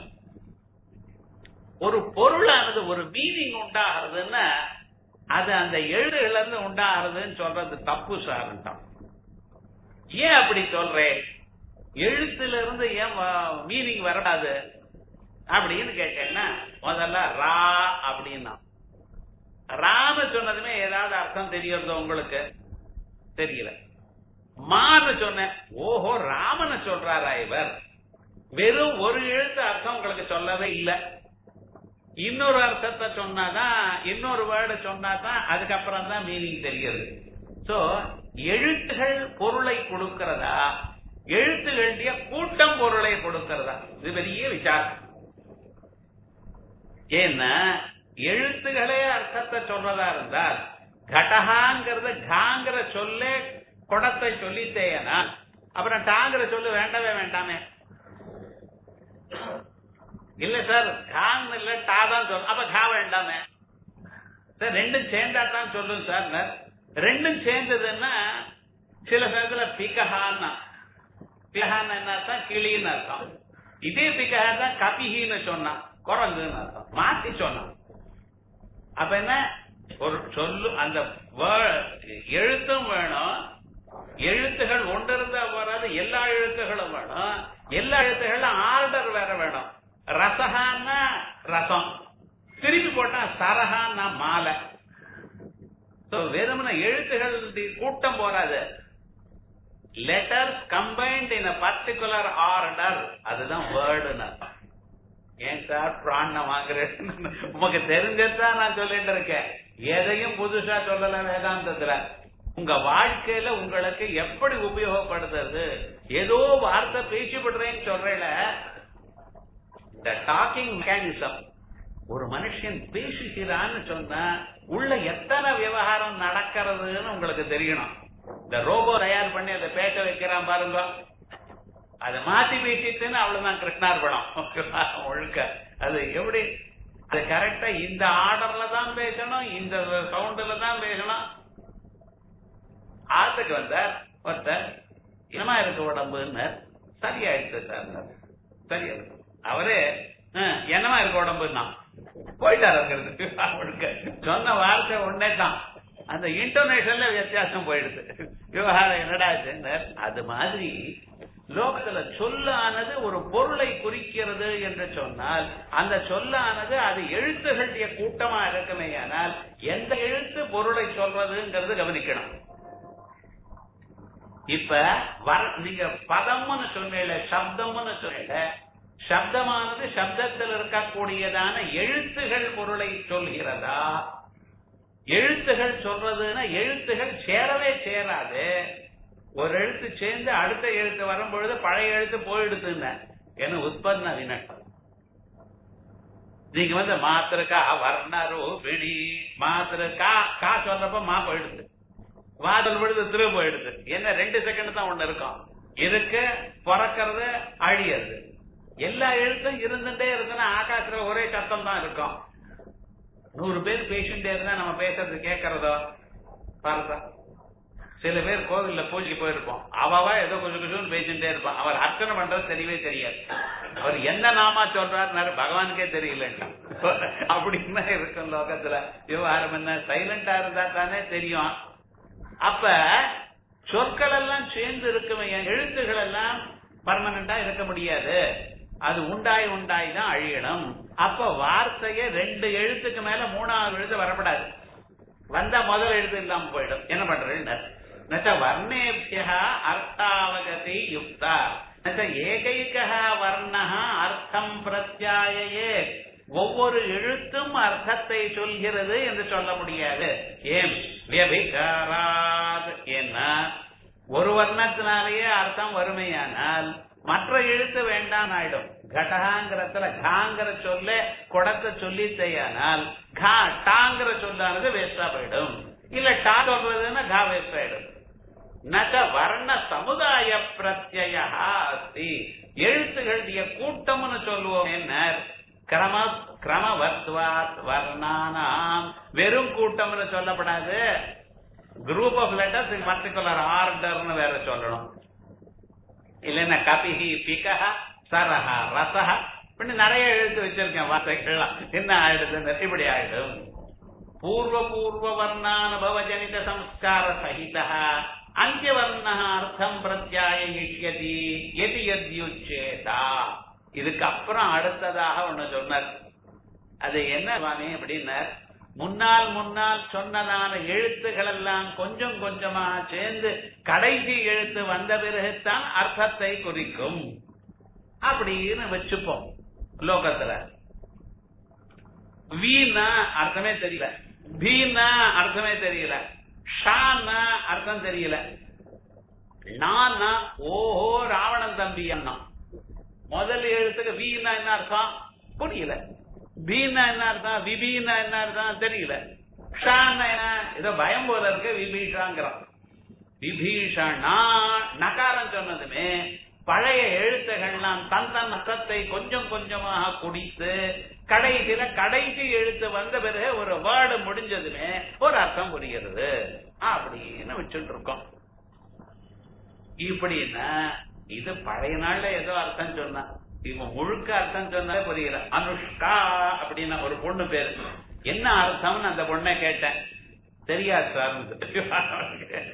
ஒரு பொருளானது ஒரு மீனிங் உண்டாகிறதுன்னா அது அந்த எழுதுல இருந்து உண்டாகிறதுன்னு சொல்றது தப்பு சார்ட்டான் ஏன் அப்படி சொல்றேன் எழுத்துல இருந்து ஏன் மீனிங் வராது அப்படின்னு கேட்டேன்னா முதல்ல ரா அப்படின்னா ரான்னு சொன்னதுமே ஏதாவது அர்த்தம் தெரியறதோ உங்களுக்கு தெரியல மான்னு சொன்னேன் ஓஹோ ராமனை சொல்றாரா இவர் வெறும் ஒரு எழுத்து அர்த்தம் உங்களுக்கு சொல்லவே இல்லை இன்னொரு அர்த்தத்தை சொன்னாதான் இன்னொரு வேர்டு சொன்னாதான் அதுக்கப்புறம் தான் மீனிங் தெரியுது சோ எழுத்துகள் பொருளை கொடுக்கிறதா எழுத்துகளுடைய கூட்டம் பொருளை கொடுக்கிறதா இது பெரிய விசாரம் ஏன்னா எழுத்துகளே அர்த்தத்தை சொல்றதா இருந்தால் கடகாங்கிறத காங்கிற சொல்லே குடத்தை சொல்லித்தேனா அப்புறம் டாங்கிற சொல்லு வேண்டவே வேண்டாமே இல்ல சார் காங் இல்ல டா தான் சொல்லும் அப்ப கா வேண்டாமே சார் ரெண்டும் சேர்ந்தா தான் சொல்லும் சார் ரெண்டும் சேர்ந்ததுன்னா சில நேரத்துல பிகஹான்னா பிகஹான்னு என்ன அர்த்தம் கிளின்னு அர்த்தம் இதே பிகஹா தான் கபிஹின்னு சொன்னான் குரங்குன்னு அர்த்தம் மாத்தி சொன்னான் அப்ப என்ன ஒரு சொல்லு அந்த எழுத்தும் வேணும் எழுத்துகள் ஒன்று இருந்தா வராது எல்லா எழுத்துகளும் வேணும் எல்லா எழுத்துகளும் ஆர்டர் வேற வேணும் ரசகான்னா ரசம் திருப்பி போட்டா சரகான்னா மாலை வெறுமன எழுத்துகள் கூட்டம் போறாது letters combined in particular order அதுதான் வேர்டுன்னு அர்த்தம் ஏன் சார் பிராண வாங்குறேன் உமக்கு தெரிஞ்சதான் நான் சொல்லிட்டு இருக்கேன் எதையும் புதுசா சொல்லல வேதாந்தத்துல உங்க வாழ்க்கையில உங்களுக்கு எப்படி உபயோகப்படுத்துறது ஏதோ வார்த்தை பேசிவிடுறேன்னு சொல்றேல இந்த டாக்கிங் மெக்கானிசம் ஒரு மனுஷன் பேசுகிறான்னு சொன்னா உள்ள எத்தனை விவகாரம் நடக்கிறதுன்னு உங்களுக்கு தெரியணும் இந்த ரோபோ தயார் பண்ணி அதை பேச வைக்கிறான் பாருங்க அதை மாத்தி பேசிட்டுன்னு அவ்வளவுதான் கிருஷ்ணார்பணம் ஒழுக்க அது எப்படி அது கரெக்டா இந்த ஆர்டர்ல தான் பேசணும் இந்த சவுண்ட்ல தான் பேசணும் ஆத்துக்கு வந்தார் ஒருத்தர் என்னமா இருக்கு உடம்புன்னு சரியாயிடுச்சு சார் சரியா இருக்கு அவரே என்னமா இருக்கு உடம்புன்னா போயிட்டார் இருக்கிறது அவனுக்கு சொன்ன வார்த்தை ஒன்னே தான் அந்த இன்டர்நேஷன்ல வித்தியாசம் போயிடுது விவகாரம் என்னடா அது மாதிரி லோகத்துல சொல்லானது ஒரு பொருளை குறிக்கிறது என்று சொன்னால் அந்த சொல்லானது அது எழுத்துகளுடைய கூட்டமா இருக்குமே ஆனால் எந்த எழுத்து பொருளை சொல்றதுங்கிறது கவனிக்கணும் இப்ப வர நீங்க பதம்னு சொன்னீங்க சப்தம்னு சொன்னீங்க சப்தமானது சப்தத்தில் இருக்கக்கூடியதான எழுத்துகள் பொருளை சொல்கிறதா எழுத்துகள் சொல்றதுன்னா எழுத்துகள் சேரவே சேராது ஒரு எழுத்து சேர்ந்து அடுத்த எழுத்து வரும்பொழுது பழைய எழுத்து போயிடுதுன்னு என்ன உற்பத்தி வினட்டம் நீங்க வந்து மாத்திருக்கா வர்ணரோ விழி மாத்திருக்கா கா சொல்றப்ப மா போயிடுது வாதல் பொழுது திரு போயிடுது என்ன ரெண்டு செகண்ட் தான் ஒண்ணு இருக்கும் இருக்கு பிறக்கிறது அழியறது எல்லா எழுத்தும் இருந்துட்டே இருக்குன்னா ஆகாசத்துல ஒரே சத்தம் தான் இருக்கும் நூறு பேர் பேசிட்டே இருந்தா நம்ம பேசுறது கேட்கறதோ பாருங்க சில பேர் கோவில்ல பூஜைக்கு போயிருப்போம் அவவா ஏதோ கொஞ்சம் கொஞ்சம் பேசிட்டே இருப்பான் அவர் அர்ச்சனை பண்றது தெரியவே தெரியாது அவர் என்ன நாமா சொல்றாருனாரு பகவானுக்கே தெரியலன்ட்டா அப்படின்னு இருக்கும் லோகத்துல விவகாரம் என்ன சைலண்டா இருந்தா தானே தெரியும் அப்ப சொற்கள் எல்லாம் சேர்ந்து இருக்குமே எழுத்துகள் எல்லாம் பர்மனண்டா இருக்க முடியாது அது உண்டாய் உண்டாய் தான் அழியணும் அப்ப வார்த்தைய ரெண்டு எழுத்துக்கு மேல மூணாவது எழுத்து வரப்படாது வந்தா முதல் எழுத்து இல்லாம போயிடும் என்ன பண்றது நச்ச வர்ணேபியா அர்த்தாவகதி யுக்தா நச்ச ஏகைக வர்ணா அர்த்தம் பிரத்யாயே ஒவ்வொரு எழுத்தும் அர்த்தத்தை சொல்கிறது என்று சொல்ல முடியாது ஏன் வியபிகாராத் ஏன்னா ஒரு வர்ணத்தினாலேயே அர்த்தம் வறுமையானால் மற்ற எழுத்து வேண்டாம் ஆயிடும் கடகாங்கிறதுல காங்கிற சொல்ல குடத்தை சொல்லி செய்யானால் கா டாங்கிற சொல்லானது வேஸ்டா போயிடும் இல்ல டா சொல்றதுன்னா கா வேஸ்ட் ஆயிடும் நக வர்ண சமுதாய பிரத்யா அஸ்தி எழுத்துகளுடைய கூட்டம்னு சொல்லுவோம் என்ன கிரம கிரமவத்வாத் வர்ணானாம் வெறும் கூட்டம்னு சொல்லப்படாது group of letters in particular ஆர்டர்னு வேற சொல்லணும் இல்லைன்னா கபிஹி பிகஹ சரஹ ரசஹ இப்படி நிறைய எழுத்து வச்சிருக்கேன் வார்த்தைகள்லாம் என்ன ஆயிடுது இப்படி ஆயிடும் பூர்வ பூர்வ வர்ணானுபவ ஜனித சம்ஸ்கார சகித அந்தியவர்ண அர்த்தம் பிரத்யாயிஷ்யதி எது எத்யுச்சேதா இதுக்கு அப்புறம் அடுத்ததாக ஒண்ணு சொன்னார் அது என்ன சுவாமி அப்படின்னார் முன்னால் முன்னால் சொன்னதான எழுத்துகள் எல்லாம் கொஞ்சம் கொஞ்சமா சேர்ந்து கடைசி எழுத்து வந்த பிறகுதான் அர்த்தத்தை குறிக்கும் அப்படின்னு வச்சுப்போம் லோகத்துல வீணா அர்த்தமே தெரியல பீனா அர்த்தமே தெரியல ஷானா அர்த்தம் தெரியல நானா ஓஹோ ராவணன் தம்பி அண்ணா முதல் எழுத்துக்கு வீணா என்ன அர்த்தம் புரியல பீனா என்ன அர்த்தம் விபீனா என்ன அர்த்தம் தெரியல ஷான்னா என்ன ஏதோ பயம் போல இருக்கு விபீஷாங்கிறான் விபீஷணா நகாரம் சொன்னதுமே பழைய எழுத்துகள்லாம் தன் தன் அர்த்தத்தை கொஞ்சம் கொஞ்சமாக குடித்து கடைசியில கடைசி எழுத்து வந்த பிறகு ஒரு வேர்டு முடிஞ்சதுமே ஒரு அர்த்தம் புரிகிறது அப்படின்னு வச்சுட்டு இருக்கோம் இப்படின்னா இது பழைய நாள்ல ஏதோ அர்த்தம் சொன்னா இவன் முழுக்க அர்த்தம் சொன்னாலே புரியல அனுஷ்கா அப்படின்னா ஒரு பொண்ணு பேரு என்ன அர்த்தம்னு அந்த பொண்ணை கேட்டேன் தெரியாது சார்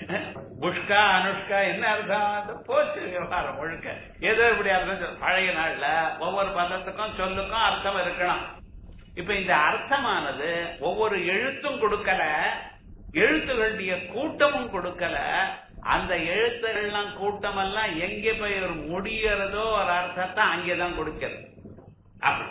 புஷ்கா அனுஷ்கா என்ன அர்த்தம் போச்சு விவகாரம் முழுக்க ஏதோ இப்படி அர்த்தம் பழைய நாள்ல ஒவ்வொரு பதத்துக்கும் சொல்லுக்கும் அர்த்தம் இருக்கணும் இப்ப இந்த அர்த்தமானது ஒவ்வொரு எழுத்தும் கொடுக்கல எழுத்துகளுடைய கூட்டமும் கொடுக்கல அந்த எழுத்துகள்லாம் கூட்டம் எல்லாம் எங்க போய் ஒரு முடியறதோ ஒரு அர்த்தத்தை அங்கேதான் கொடுக்கிறது அப்படி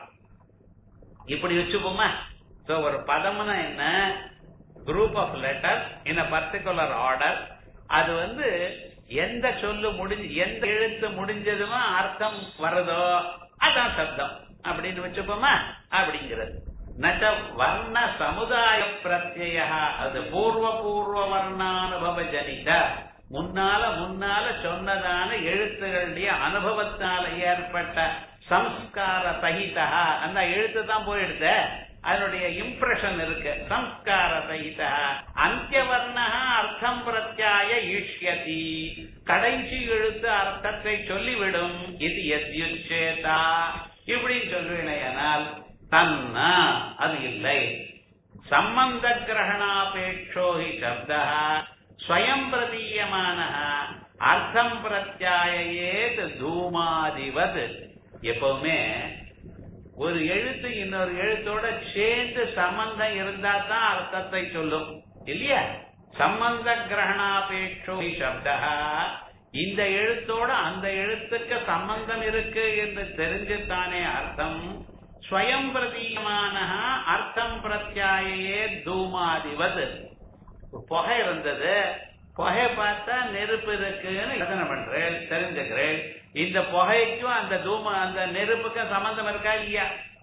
இப்படி வச்சுப்போமா சோ ஒரு பதம்னா என்ன group of letter in a particular order அது வந்து எந்த சொல்லு முடிஞ்சு எந்த எழுத்து முடிஞ்சதுமோ அர்த்தம் வருதோ அதான் சப்தம் அப்படின்னு வச்சுப்போமா அப்படிங்கிறது நச்ச வர்ண சமுதாய பிரத்ய அது பூர்வ பூர்வ வர்ணானுபவ ஜனித முன்னால முன்னால சொன்னதான எழுத்துகளுடைய அனுபவத்தால ஏற்பட்ட சம்ஸ்கார சகிதா அந்த எழுத்து தான் போயிடுத அதனுடைய இம்ப்ரெஷன் இருக்கு சம்ஸ்கார சகித அந்தியவர்ண அர்த்தம் பிரத்யாய ஈஷ்யதி கடைசி எழுத்து அர்த்தத்தை சொல்லிவிடும் இது எத்யுச்சேதா இப்படின்னு சொல்லுவேனால் தன்னா அது இல்லை சம்பந்த கிரகணாபேட்சோ ஹி சப்த ஸ்வயம் பிரதீயமான அர்த்தம் பிரத்யாயேத் தூமாதிவத் எப்பவுமே ஒரு எழுத்து இன்னொரு எழுத்தோட சேர்ந்து சம்பந்தம் இருந்தா தான் அர்த்தத்தை சொல்லும் இல்லையா சம்பந்த கிரகணாபேட்சோ சப்த இந்த எழுத்தோட அந்த எழுத்துக்கு சம்பந்தம் இருக்கு என்று தெரிஞ்சுத்தானே அர்த்தம் ஸ்வயம் பிரதீயமான அர்த்தம் பிரத்யாயே தூமாதிவது புகை இருந்தது புகை பார்த்தா நெருப்பு இருக்குன்னு யோசனை பண்றேன் தெரிஞ்சுக்கிறேன் இந்த புகைக்கும் அந்த தூம அந்த நெருப்புக்கும் சம்பந்தம் இருக்கா இல்லையா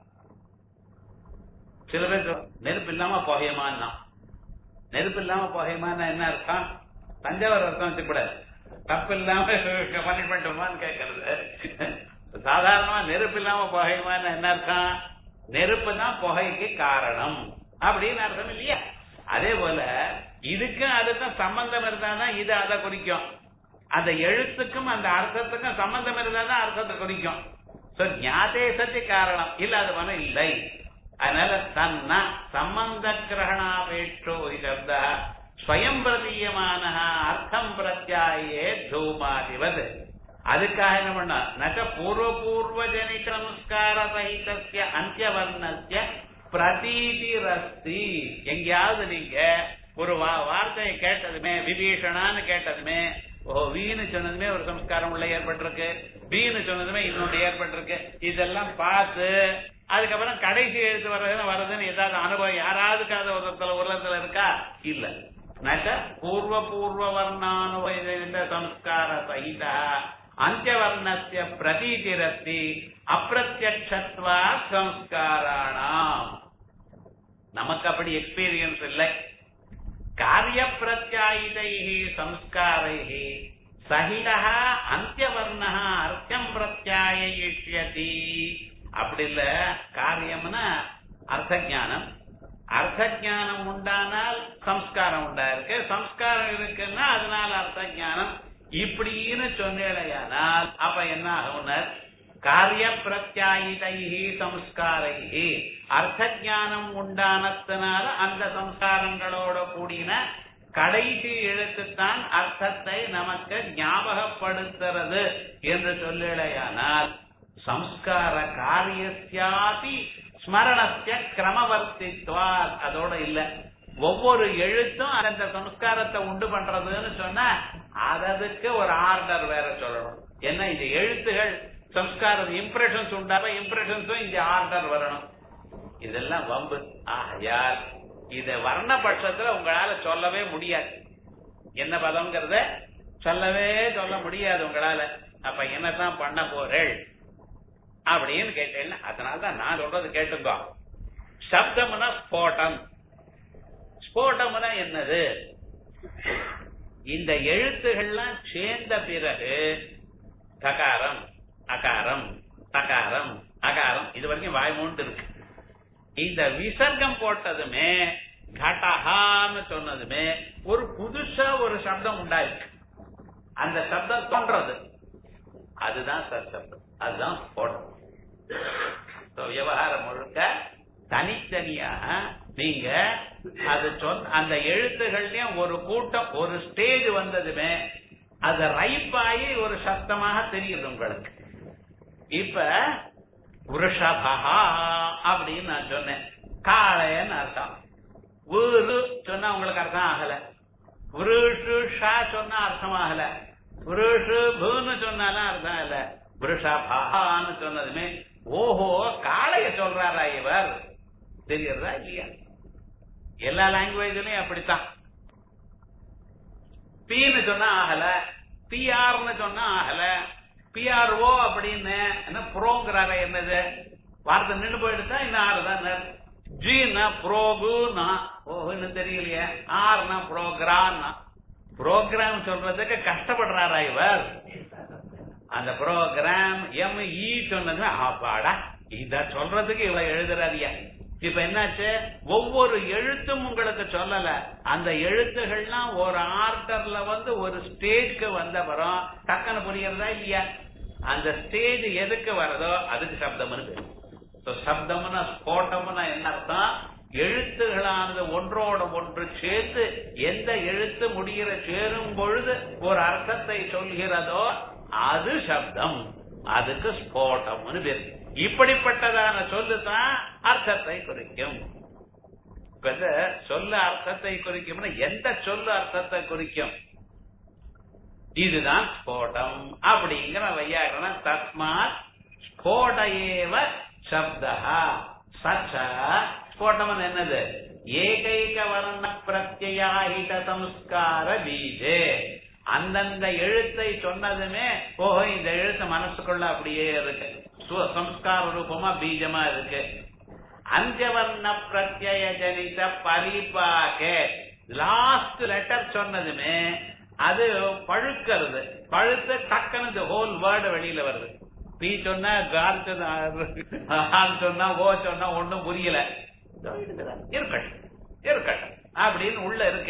சில பேர் நெருப்பு இல்லாம புகையமான்னா நெருப்பு இல்லாம புகையமானா என்ன அர்த்தம் தஞ்சாவூர் அர்த்தம் வச்சுக்கூடாது தப்பு இல்லாம பனிஷ்மெண்ட்டுமான்னு கேட்கறது சாதாரணமா நெருப்பு இல்லாம புகையுமான்னு என்ன அர்த்தம் நெருப்பு தான் புகைக்கு காரணம் அப்படின்னு அர்த்தம் இல்லையா அதே போல இதுக்கும் அதுக்கும் சம்பந்தம் இருந்தாதான் இது அதை குறிக்கும் அந்த எழுத்துக்கும் அந்த அர்த்தத்துக்கும் சம்பந்தம் இருந்தாதான் அர்த்தத்தை குறிக்கும் சோ ஞாதே சத்தி காரணம் இல்லாதவன இல்லை அதனால தன்ன சம்பந்த கிரகணாபேட்சோ சப்த ஸ்வயம் பிரதீயமான அர்த்தம் பிரத்யாயே தூமாதிவது அதுக்காக என்ன பண்ண நச்ச பூர்வ பூர்வ ஜனித நமஸ்கார சகிதஸ்ய அந்தியவர்ணஸ்ய பிரதீதிரஸ்தி எங்கேயாவது நீங்க ஒரு வா- வார்த்தையை கேட்டதுமே விபீஷணான்னு கேட்டதுமே ஓ வீணு சொன்னதுமே ஒரு சம்ஸ்காரம் உள்ள ஏற்பட்டிருக்கு பீனு சொன்னதுமே இன்னொன்று ஏற்பட்டிருக்கு இதெல்லாம் பார்த்து அதுக்கப்புறம் கடைசி எழுத்து வர்றதுன்னு வர்றதுன்னு ஏதாவது அனுபவம் யாராவதுக்காத ஒருத்தல உலகத்துல இருக்கா இல்ல நச்ச பூர்வ பூர்வ வர்ணானுபவ சம்ஸ்கார சகித அந்தியவர்ணஸ்ய பிரதீதிரஸ்தி அப்பிரத்யக்ஷத்வா சம்ஸ்காராணாம் நமக்கு அப்படி எக்ஸ்பீரியன்ஸ் இல்லை காரிய பிரத்யாயிதை சம்ஸ்காரை சகிதா அந்தியவர்ண அர்த்தம் பிரத்யாயிஷ்யதி அப்படி இல்ல காரியம்னா அர்த்த ஞானம் அர்த்த ஞானம் உண்டானால் சம்ஸ்காரம் உண்டா இருக்கு சம்ஸ்காரம் இருக்குன்னா அதனால அர்த்த ஞானம் இப்படின்னு சொன்னேடையானால் அப்ப என்ன ஆகும்னர் காரிய பிரத்யாயிதை சம்ஸ்காரை அர்த்த ஞானம் உண்டானத்தினால அந்த சம்ஸ்காரங்களோட கூடின கடைசி எழுத்துத்தான் அர்த்தத்தை நமக்கு ஞாபகப்படுத்துறது என்று சொல்லிடையானால் சம்ஸ்கார காரியஸ்யாபி ஸ்மரணஸ்ய கிரமவர்த்தித்வா அதோட இல்ல ஒவ்வொரு எழுத்தும் அந்த சம்ஸ்காரத்தை உண்டு பண்றதுன்னு சொன்னா அதற்கு ஒரு ஆர்டர் வேற சொல்லணும் என்ன இந்த எழுத்துகள் சம்ஸ்காரம் இம்ப்ரெஷன்ஸ் உண்டாக இம்ப்ரெஷன்ஸும் இந்த ஆர்டர் வரணும் இதெல்லாம் வம்பு ஆகையால் இத வர்ணபட்சத்துல உங்களால சொல்லவே முடியாது என்ன பதம்ங்கிறத சொல்லவே சொல்ல முடியாது உங்களால அப்ப என்னதான் பண்ண போறேள் அப்படின்னு கேட்டேன் அதனாலதான் நான் சொல்றது கேட்டுக்கோ சப்தம்னா ஸ்போட்டம் ஸ்போட்டம்னா என்னது இந்த எழுத்துகள்லாம் சேர்ந்த பிறகு தகாரம் அகாரம் தகாரம் அகாரம் இது வரைக்கும் வாய் மூண்டு இருக்கு இந்த விசர்க்கம் போட்டதுமே கடகான்னு சொன்னதுமே ஒரு புதுசா ஒரு சப்தம் உண்டாயிருக்கு அந்த சப்தம் தோன்றது அதுதான் சப்தம் அதுதான் ஸ்போட்டம் So, விவகாரம் முழுக்க தனித்தனியாக நீங்க அது சொன்ன அந்த எழுத்துகள்லயும் ஒரு கூட்டம் ஒரு ஸ்டேஜ் வந்ததுமே அது ரைப்பாகி ஒரு சத்தமாக தெரியுது உங்களுக்கு இப்ப புருஷபா அப்படின்னு நான் சொன்னேன் காளையன்னு அர்த்தம் ஊரு சொன்னா உங்களுக்கு அர்த்தம் ஆகல புருஷு ஷா சொன்னா அர்த்தம் ஆகல புருஷு பூன்னு சொன்னாலும் அர்த்தம் இல்ல புருஷபான்னு சொன்னதுமே ஓஹோ காளைய சொல்றாரா இவர் தெரியறதா இல்லையா எல்லா லாங்குவேஜ்லயும் அப்படித்தான் பீன்னு சொன்னா ஆகல பிஆர்னு சொன்னா ஆகல பிஆர்ஓ அப்படின்னு என்ன ப்ரோங்கிறார என்னது வார்த்தை நின்று போயிடுதா இன்னும் ஆறுதான் ஜின்னா ப்ரோகுனா ஓ இன்னும் தெரியலையே ஆர்னா ப்ரோக்ரான்னா ப்ரோக்ராம் சொல்றதுக்கு கஷ்டப்படுறாரா இவர் அந்த ப்ரோக்ராம் எம் இ சொன்னது ஆப்பாடா இத சொல்றதுக்கு இவ்வளவு எழுதுறாதியா இப்ப என்னாச்சு ஒவ்வொரு எழுத்தும் உங்களுக்கு சொல்லல அந்த எழுத்துகள்லாம் ஒரு ஆர்டர்ல வந்து ஒரு ஸ்டேஜ்க்கு வந்தவரும் டக்குன்னு புரியறதா இல்லையா அந்த ஸ்டேஜ் எதுக்கு வரதோ அதுக்கு சப்தம்னு பேரு So, சப்தம்னா ஸ்போட்டம்னா என்ன அர்த்தம் எழுத்துகளானது ஒன்றோட ஒன்று சேர்த்து எந்த எழுத்து முடிகிற சேரும் பொழுது ஒரு அர்த்தத்தை சொல்கிறதோ அது சப்தம் அதுக்கு ஸ்போட்டம்னு பேர் இப்படிப்பட்டதான சொல்லுதான் அர்த்தத்தை குறிக்கும் இப்ப இந்த சொல்லு அர்த்தத்தை குறிக்கும்னா எந்த சொல்லு அர்த்தத்தை குறிக்கும் இதுதான் ஸ்போடம் அப்படிங்கிற வையாகரணம் தஸ்மாத் ஸ்போட ஏவ சப்தா சச்ச ஸ்போட்டம் என்னது ஏகைக வர்ண பிரத்யாஹித சம்ஸ்கார பீஜே அந்தந்த எழுத்தை சொன்னதுமே ஓஹோ இந்த எழுத்து மனசுக்குள்ள அப்படியே இருக்கு சு- சம்ஸ்கார ரூபமா பீஜமா இருக்கு அஞ்சவர்ண பிரத்யய ஜனித பரிபாகே லாஸ்ட் லெட்டர் சொன்னதுமே அது பழுக்கிறது பழுத்து டக்குன்னு ஹோல் வேர்டு வெளியில வருது பி சொன்னா கால் சொன்னா ஆல் சொன்னா ஓ சொன்னா ஒண்ணும் புரியல இதோ இருக்குதா? இருக்கட்டும் இருக்கட்டும் அப்படின்னு உள்ள இருக்கு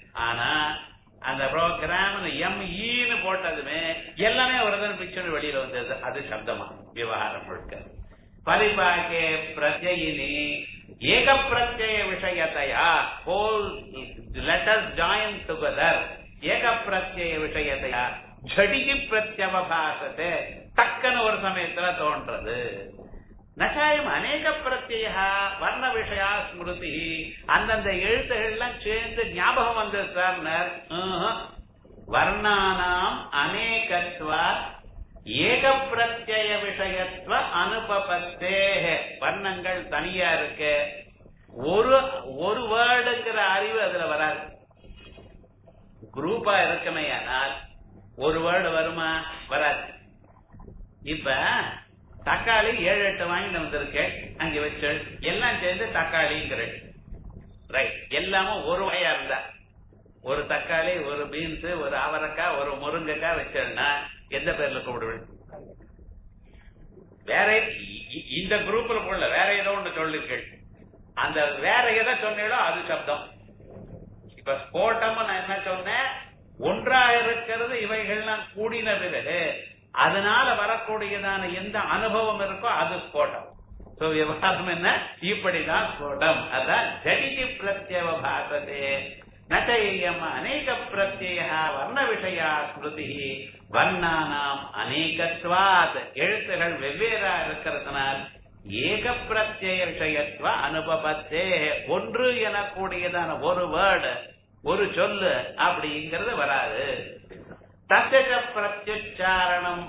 ஆனா அந்த ப்ரோக்ராம் எம் ஈன்னு போட்டதுமே எல்லாமே ஒருதன் பிக்சர் வெளியில வந்தது அது சப்தமா விவகாரம் முழுக்க பரிபாக்கே பிரத்யினி ஏக பிரத்யய விஷயத்தையா ஹோல் லெட்டர்ஸ் ஜாயின் டுகெதர் ஏக பிரத்யய விஷயத்தையா ஜடிகி பிரத்யவபாசத்தை டக்குன்னு ஒரு சமயத்துல தோன்றது நகாயம் அநேக பிரத்ய வர்ண விஷயா ஸ்மிருதி அந்தந்த எழுத்துகள்லாம் சேர்ந்து ஞாபகம் வந்தது சார் வர்ணானாம் அநேகத்வா ஏக பிரத்யய விஷயத்துவ அனுபபத்தே வர்ணங்கள் தனியா இருக்கு ஒரு ஒரு வேர்டுங்கிற அறிவு அதுல வராது குரூப்பா இருக்குமே ஆனால் ஒரு வேர்டு வருமா வராது இப்ப தக்காளி ஏழு எட்டு வாங்கிட்டு வந்திருக்கேன் அங்க வச்சு எல்லாம் சேர்ந்து தக்காளிங்கிற ரைட் எல்லாமும் ஒரு வகையா இருந்தா ஒரு தக்காளி ஒரு பீன்ஸ் ஒரு அவரைக்காய் ஒரு முருங்கைக்காய் வச்சேன்னா எந்த பேர்ல கூப்பிடுவேன் வேற இ- இந்த குரூப்ல போடல வேற ஏதோ ஒண்ணு சொல்லிருக்கேன் அந்த வேற எதை சொன்னீங்களோ அது சப்தம் இப்ப ஸ்போட்டம் நான் என்ன சொன்னேன் ஒன்றா இருக்கிறது இவைகள்லாம் கூடின பிறகு அதனால வரக்கூடியதான எந்த அனுபவம் இருக்கோ அது ஸ்போட்டம் சோ விவகாரம் என்ன இப்படிதான் ஸ்போட்டம் அதான் ஜடிதி பிரத்யவபாசதே நச்சயம் அநேக பிரத்ய வர்ண விஷயா ஸ்மிருதி வர்ணானாம் அநேகத்வாத் எழுத்துகள் வெவ்வேறா இருக்கிறதுனால் ஏக பிரத்யய விஷயத்துவ அனுபவத்தே ஒன்று எனக்கூடியதான ஒரு வேர்டு ஒரு சொல்லு அப்படிங்கிறது வராது தசக பிரத்யுச்சாரணம்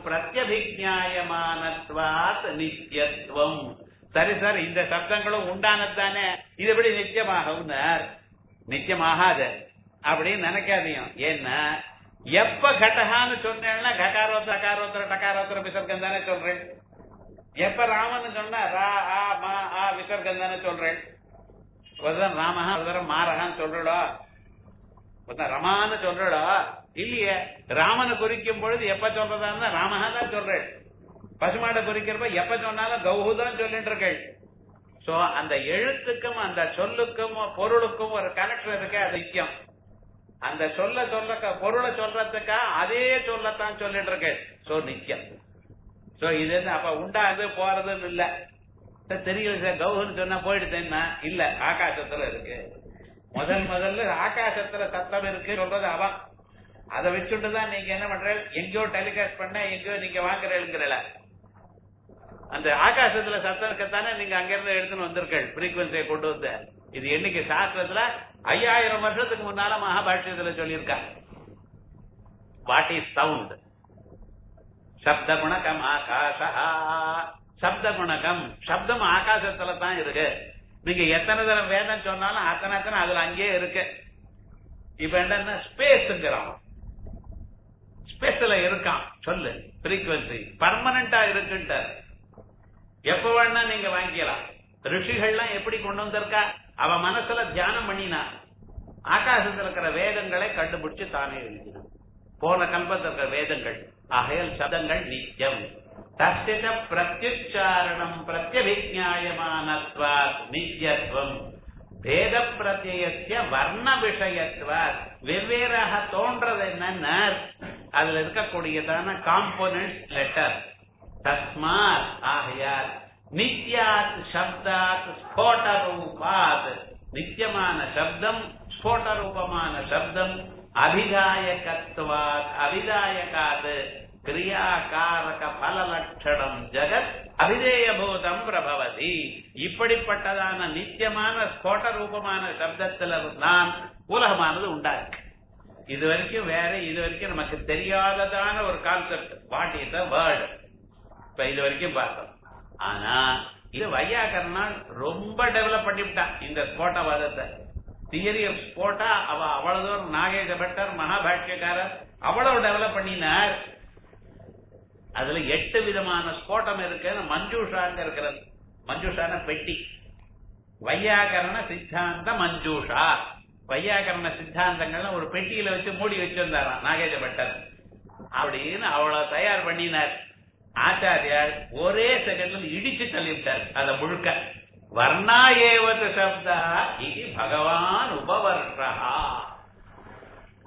பிரத்யபிஜாயமானத்வாத் நித்தியத்துவம் சரி சார் இந்த சப்தங்களும் உண்டானதானே இது எப்படி நித்தியமாகும் நித்தியமாகாது அப்படின்னு நினைக்காதீங்க ஏன்னா எப்ப கடகான்னு சொன்னேன்னா ககாரோத்தர அகாரோத்தர டகாரோத்தர விசர்க்கம் தானே சொல்றேன் எப்ப ராமன் சொன்னா ரா ஆ மா ஆ விசர்க்கம் தானே சொல்றேன் ஒரு தரம் ராமஹா ஒரு தரம் மாரகான்னு சொல்றடா ஒருத்தன் ரமான்னு சொல்றடா இல்லையே ராமனை குறிக்கும் பொழுது எப்ப சொல்றதா இருந்தா ராமஹா தான் சொல்றேன் பசுமாடை குறிக்கிறப்ப எப்ப சொன்னாலும் கௌஹு தான் சொல்லிட்டு இருக்கேன் சோ அந்த எழுத்துக்கும் அந்த சொல்லுக்கும் பொருளுக்கும் ஒரு கனெக்ஷன் இருக்கு அது நிச்சயம் அந்த சொல்ல சொல்ல பொருளை சொல்றதுக்கா அதே சொல்லத்தான் சொல்லிட்டு இருக்கேன் சோ நிச்சயம் சோ இது என்ன அப்ப உண்டாது போறதுன்னு இல்ல சார் தெரியல சார் கௌஹுன்னு சொன்னா போயிடுதுன்னா இல்ல ஆகாசத்துல இருக்கு முதல் முதல்ல ஆகாசத்துல சத்தம் இருக்கு சொல்றது அவன் அதை வச்சுட்டு தான் நீங்க என்ன பண்ற எங்கேயோ டெலிகாஸ்ட் பண்ண எங்கேயோ நீங்க வாங்குறீங்கிறல அந்த ஆகாசத்துல சத்தம் இருக்கத்தானே நீங்க அங்கிருந்து எடுத்துன்னு வந்திருக்கள் பிரீக்வன்சியை கொண்டு வந்து இது என்னைக்கு சாஸ்திரத்துல ஐயாயிரம் வருஷத்துக்கு முன்னால மகாபாஷ்யத்துல சொல்லியிருக்கா வாட் இஸ் சவுண்ட் சப்த குணகம் ஆகாஷா சப்த குணகம் சப்தம் ஆகாசத்துல தான் இருக்கு நீங்க எத்தனை தரம் வேதம் சொன்னாலும் அத்தனை அத்தனை அதுல அங்கேயே இருக்கு இப்ப என்னன்னா ஸ்பேஸ்ங்கிறான் ஸ்பேஸ்ல இருக்கான் சொல்லு பிரீக்வன்சி பர்மனண்டா இருக்குன்ட்டு எப்ப வேணா நீங்க வாங்கிக்கலாம் ரிஷிகள்லாம் எப்படி கொண்டு வந்திருக்கா அவ மனசுல தியானம் பண்ணினா ஆகாசத்துல இருக்கிற வேதங்களை கண்டுபிடிச்சு தானே எழுதினான் போன கல்பத்தில் இருக்கிற வேதங்கள் ஆகையால் சதங்கள் நித்தியம் தஸ்ய பிரத்யுச்சாரணம் பிரத்யபிஜாயமானத்வா நித்தியத்துவம் பேத பிரத்யய வர்ண விஷயத்துவ வெவ்வேறாக தோன்றது என்னன்னா அதுல இருக்கக்கூடியதான காம்போனன்ட் லெட்டர் தஸ்மாத் ஆகையால் நித்யாத் சப்தாத் ஸ்போட ரூபாத் நித்தியமான சப்தம் ஸ்போட ரூபமான சப்தம் அபிதாயகத்வாத் அபிதாயகாத் கிரியாகாரக பலலட்சணம் ஜெகத் அபிதேயபூதம் பிரபவதி இப்படிப்பட்டதான நித்தியமான ஸ்போட ரூபமான சப்தத்துல தான் உலகமானது உண்டாயிருக்கு இது வரைக்கும் வேற இது வரைக்கும் நமக்கு தெரியாததான ஒரு concept what is the word இப்ப இது வரைக்கும் பார்த்தோம் ஆனா இது வையாக்கரனால் ரொம்ப டெவலப் பண்ணிவிட்டான் இந்த ஸ்போட்டவாதத்தை தியரி ஆஃப் ஸ்போட்டா அவ அவ்வளவு தூரம் நாகேஷ பட்டர் மகாபாஷ்யக்காரர் அவ்வளவு டெவலப் பண்ணினார் அதுல எட்டு விதமான ஸ்போட்டம் இருக்குன்னு மஞ்சூஷாங்க இருக்கிறது மஞ்சூஷான பெட்டி வையாகரண சித்தாந்த மஞ்சூஷா வையாகரண சித்தாந்தங்கள்லாம் ஒரு பெட்டியில வச்சு மூடி வச்சிருந்தாராம் நாகேஜ பட்டர் அப்படின்னு அவ்வளவு தயார் பண்ணினார் ஆச்சாரியார் ஒரே செகண்ட்ல இடிச்சு தள்ளிவிட்டார் அதை முழுக்க வர்ணா ஏவது சப்தா இது பகவான் உபவர்ஷா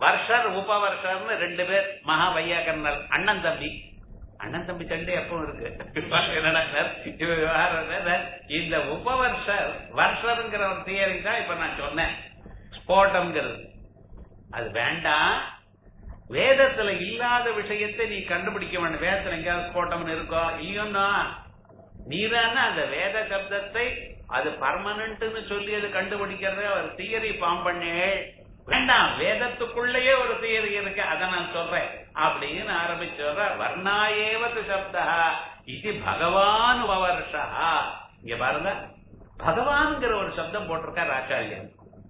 வருஷர் உபவர்ஷர்னு ரெண்டு பேர் மகா வையாகர்ணர் அண்ணன் தம்பி அண்ணன் தம்பி சண்டை எப்பவும் இருக்கு என்னடா சார் இது விவகாரம் என்ன? இந்த உபவர்ஷர் வருஷருங்கிற ஒரு தியரி தான் இப்ப நான் சொன்னேன் ஸ்போட்டம்ங்கிறது அது வேண்டாம் வேதத்துல இல்லாத விஷயத்தை நீ கண்டுபிடிக்க வேண்டும் வேதத்துல எங்கேயாவது ஸ்போட்டம்னு இருக்கோ இல்லையோன்னா நீதானே அந்த வேத சப்தத்தை அது பர்மனன்ட்னு சொல்லி அது கண்டுபிடிக்கிறத ஒரு தியரி ஃபார்ம் பண்ணே வேண்டாம் வேதத்துக்குள்ளேயே ஒரு தியரி இருக்கு அதை நான் சொல்றேன் அப்படின்னு ஆரம்பிச்சு சொல்ற வர்ணாயேவது சப்தா இது பகவான் உபவர்ஷா இங்க பாருங்க பகவான்ங்கிற ஒரு சப்தம் போட்டிருக்கார் ஆச்சாரியன்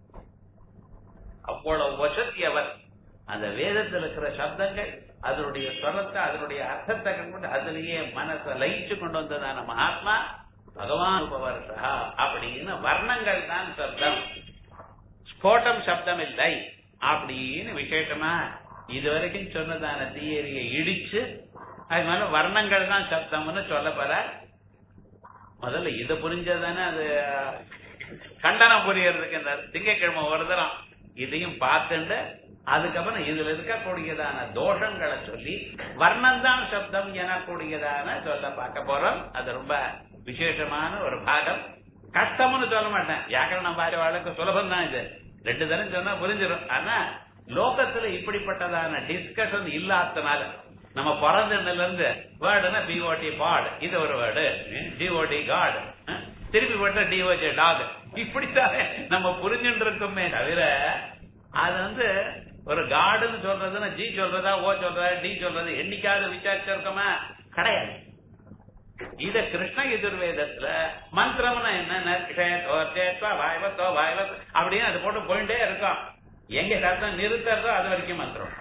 அவ்வளவு வசதி அவர் அந்த வேதத்தில் இருக்கிற சப்தங்கள் அதனுடைய ஸ்வரத்தை அதனுடைய அர்த்தத்தை கொண்டு அதுலயே மனசை லயிச்சு கொண்டு வந்ததான மகாத்மா பகவான் உபவர்ஷா அப்படின்னு வர்ணங்கள் தான் சப்தம் ஸ்போட்டம் சப்தம் இல்லை அப்படின்னு விசேஷமா இதுவரைக்கும் சொன்னதான தியரியை இடிச்சு அது மேல வர்ணங்கள் தான் சப்தம்னு சொல்ல போற முதல்ல இதை புரிஞ்சதானே அது கண்டனம் புரியறதுக்கு இந்த திங்கக்கிழமை ஒரு தரம் இதையும் பார்த்துண்டு அதுக்கப்புறம் இதுல இருக்கக்கூடியதான தோஷங்களை சொல்லி வர்ணம் தான் சப்தம் எனக்கூடியதான சொல்ல பார்க்க போறோம் அது ரொம்ப விசேஷமான ஒரு பாகம் கஷ்டம்னு சொல்ல மாட்டேன் வியாக்கரணம் பாரு வாழ்க்கை சுலபம் தான் இது ரெண்டு தரம் சொன்னா புரிஞ்சிடும் ஆனா லோகத்துல இப்படிப்பட்டதான டிஸ்கஷன் இல்லாதனால நம்ம பிறந்ததுல இருந்து வேர்டுனா பிஓடி பாட் இது ஒரு வேர்டு டிஓடி காட் திருப்பி போட்டா டிஓஜே டாக் இப்படித்தானே நம்ம புரிஞ்சுட்டு இருக்கோமே தவிர அது வந்து ஒரு காடுன்னு சொல்றதுன்னா ஜி சொல்றதா ஓ சொல்றதா டி சொல்றது என்னைக்காவது விசாரிச்சிருக்கோமா கிடையாது இத கிருஷ்ண எதிர்வேதத்துல மந்திரம்னா என்ன விஷயத்தோ வாய்வத்தோ வாய்வத் அப்படின்னு அது போட்டு போயிட்டே இருக்கும் எங்க கருத்தம் நிறுத்துறதோ அது வரைக்கும் மந்திரம்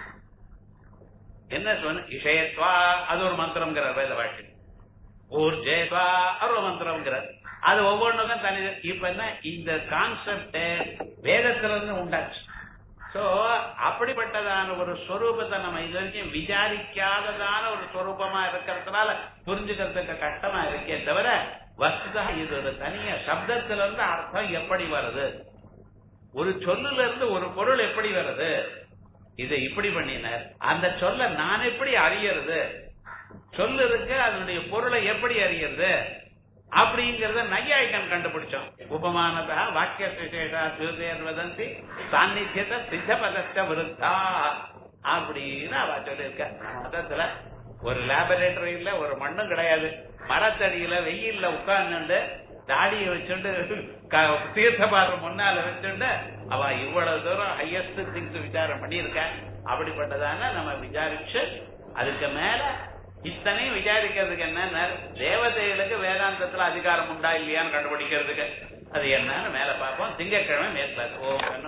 என்ன சொன்ன விஷயத்வா அது ஒரு மந்திரம்ங்கிறார் வேத வாழ்க்கை ஊர்ஜேத்வா அது ஒரு மந்திரம்ங்கிறார் அது ஒவ்வொன்றுக்கும் தனி இப்ப என்ன இந்த கான்செப்ட் வேதத்துல இருந்து உண்டாச்சு சோ அப்படிப்பட்டதான ஒரு ஸ்வரூபத்தை நம்ம இது வரைக்கும் விசாரிக்காததான ஒரு ஸ்வரூபமா இருக்கிறதுனால புரிஞ்சுக்கிறதுக்கு கஷ்டமா இருக்கே தவிர வஸ்துதா இது ஒரு தனிய சப்தத்துல இருந்து அர்த்தம் எப்படி வருது ஒரு சொல்லுல இருந்து ஒரு பொருள் எப்படி வருது இதை இப்படி பண்ணினார் அந்த சொல்ல நான் எப்படி அறியறது சொல்லு இருக்கு அதனுடைய பொருளை எப்படி அறியறது அப்படிங்கறத நையாயிக்கம் கண்டுபிடிச்சோம் உபமானதா வாக்கிய விசேஷா வதந்தி சாநித்தியத்தை சித்த பதத்த விருத்தா அப்படின்னு அவ சொல்லியிருக்க மதத்துல ஒரு லேபரேட்டரியில ஒரு மண்ணும் கிடையாது மரத்தடியில வெயில்ல உட்கார்ந்து தாடியை வச்சுட்டு தீர்த்த பாத்திரம் முன்னால வச்சுட்டு அவ இவ்வளவு தூரம் ஹையஸ்ட் திங்ஸ் விசாரம் பண்ணியிருக்க அப்படிப்பட்டதான நம்ம விசாரிச்சு அதுக்கு மேல இத்தனையும் விசாரிக்கிறதுக்கு என்ன தேவதைகளுக்கு வேதாந்தத்துல அதிகாரம் உண்டா இல்லையான்னு கண்டுபிடிக்கிறதுக்கு அது என்னன்னு மேல பார்ப்போம் திங்கட்கிழமை மேற்பாரு ஓம்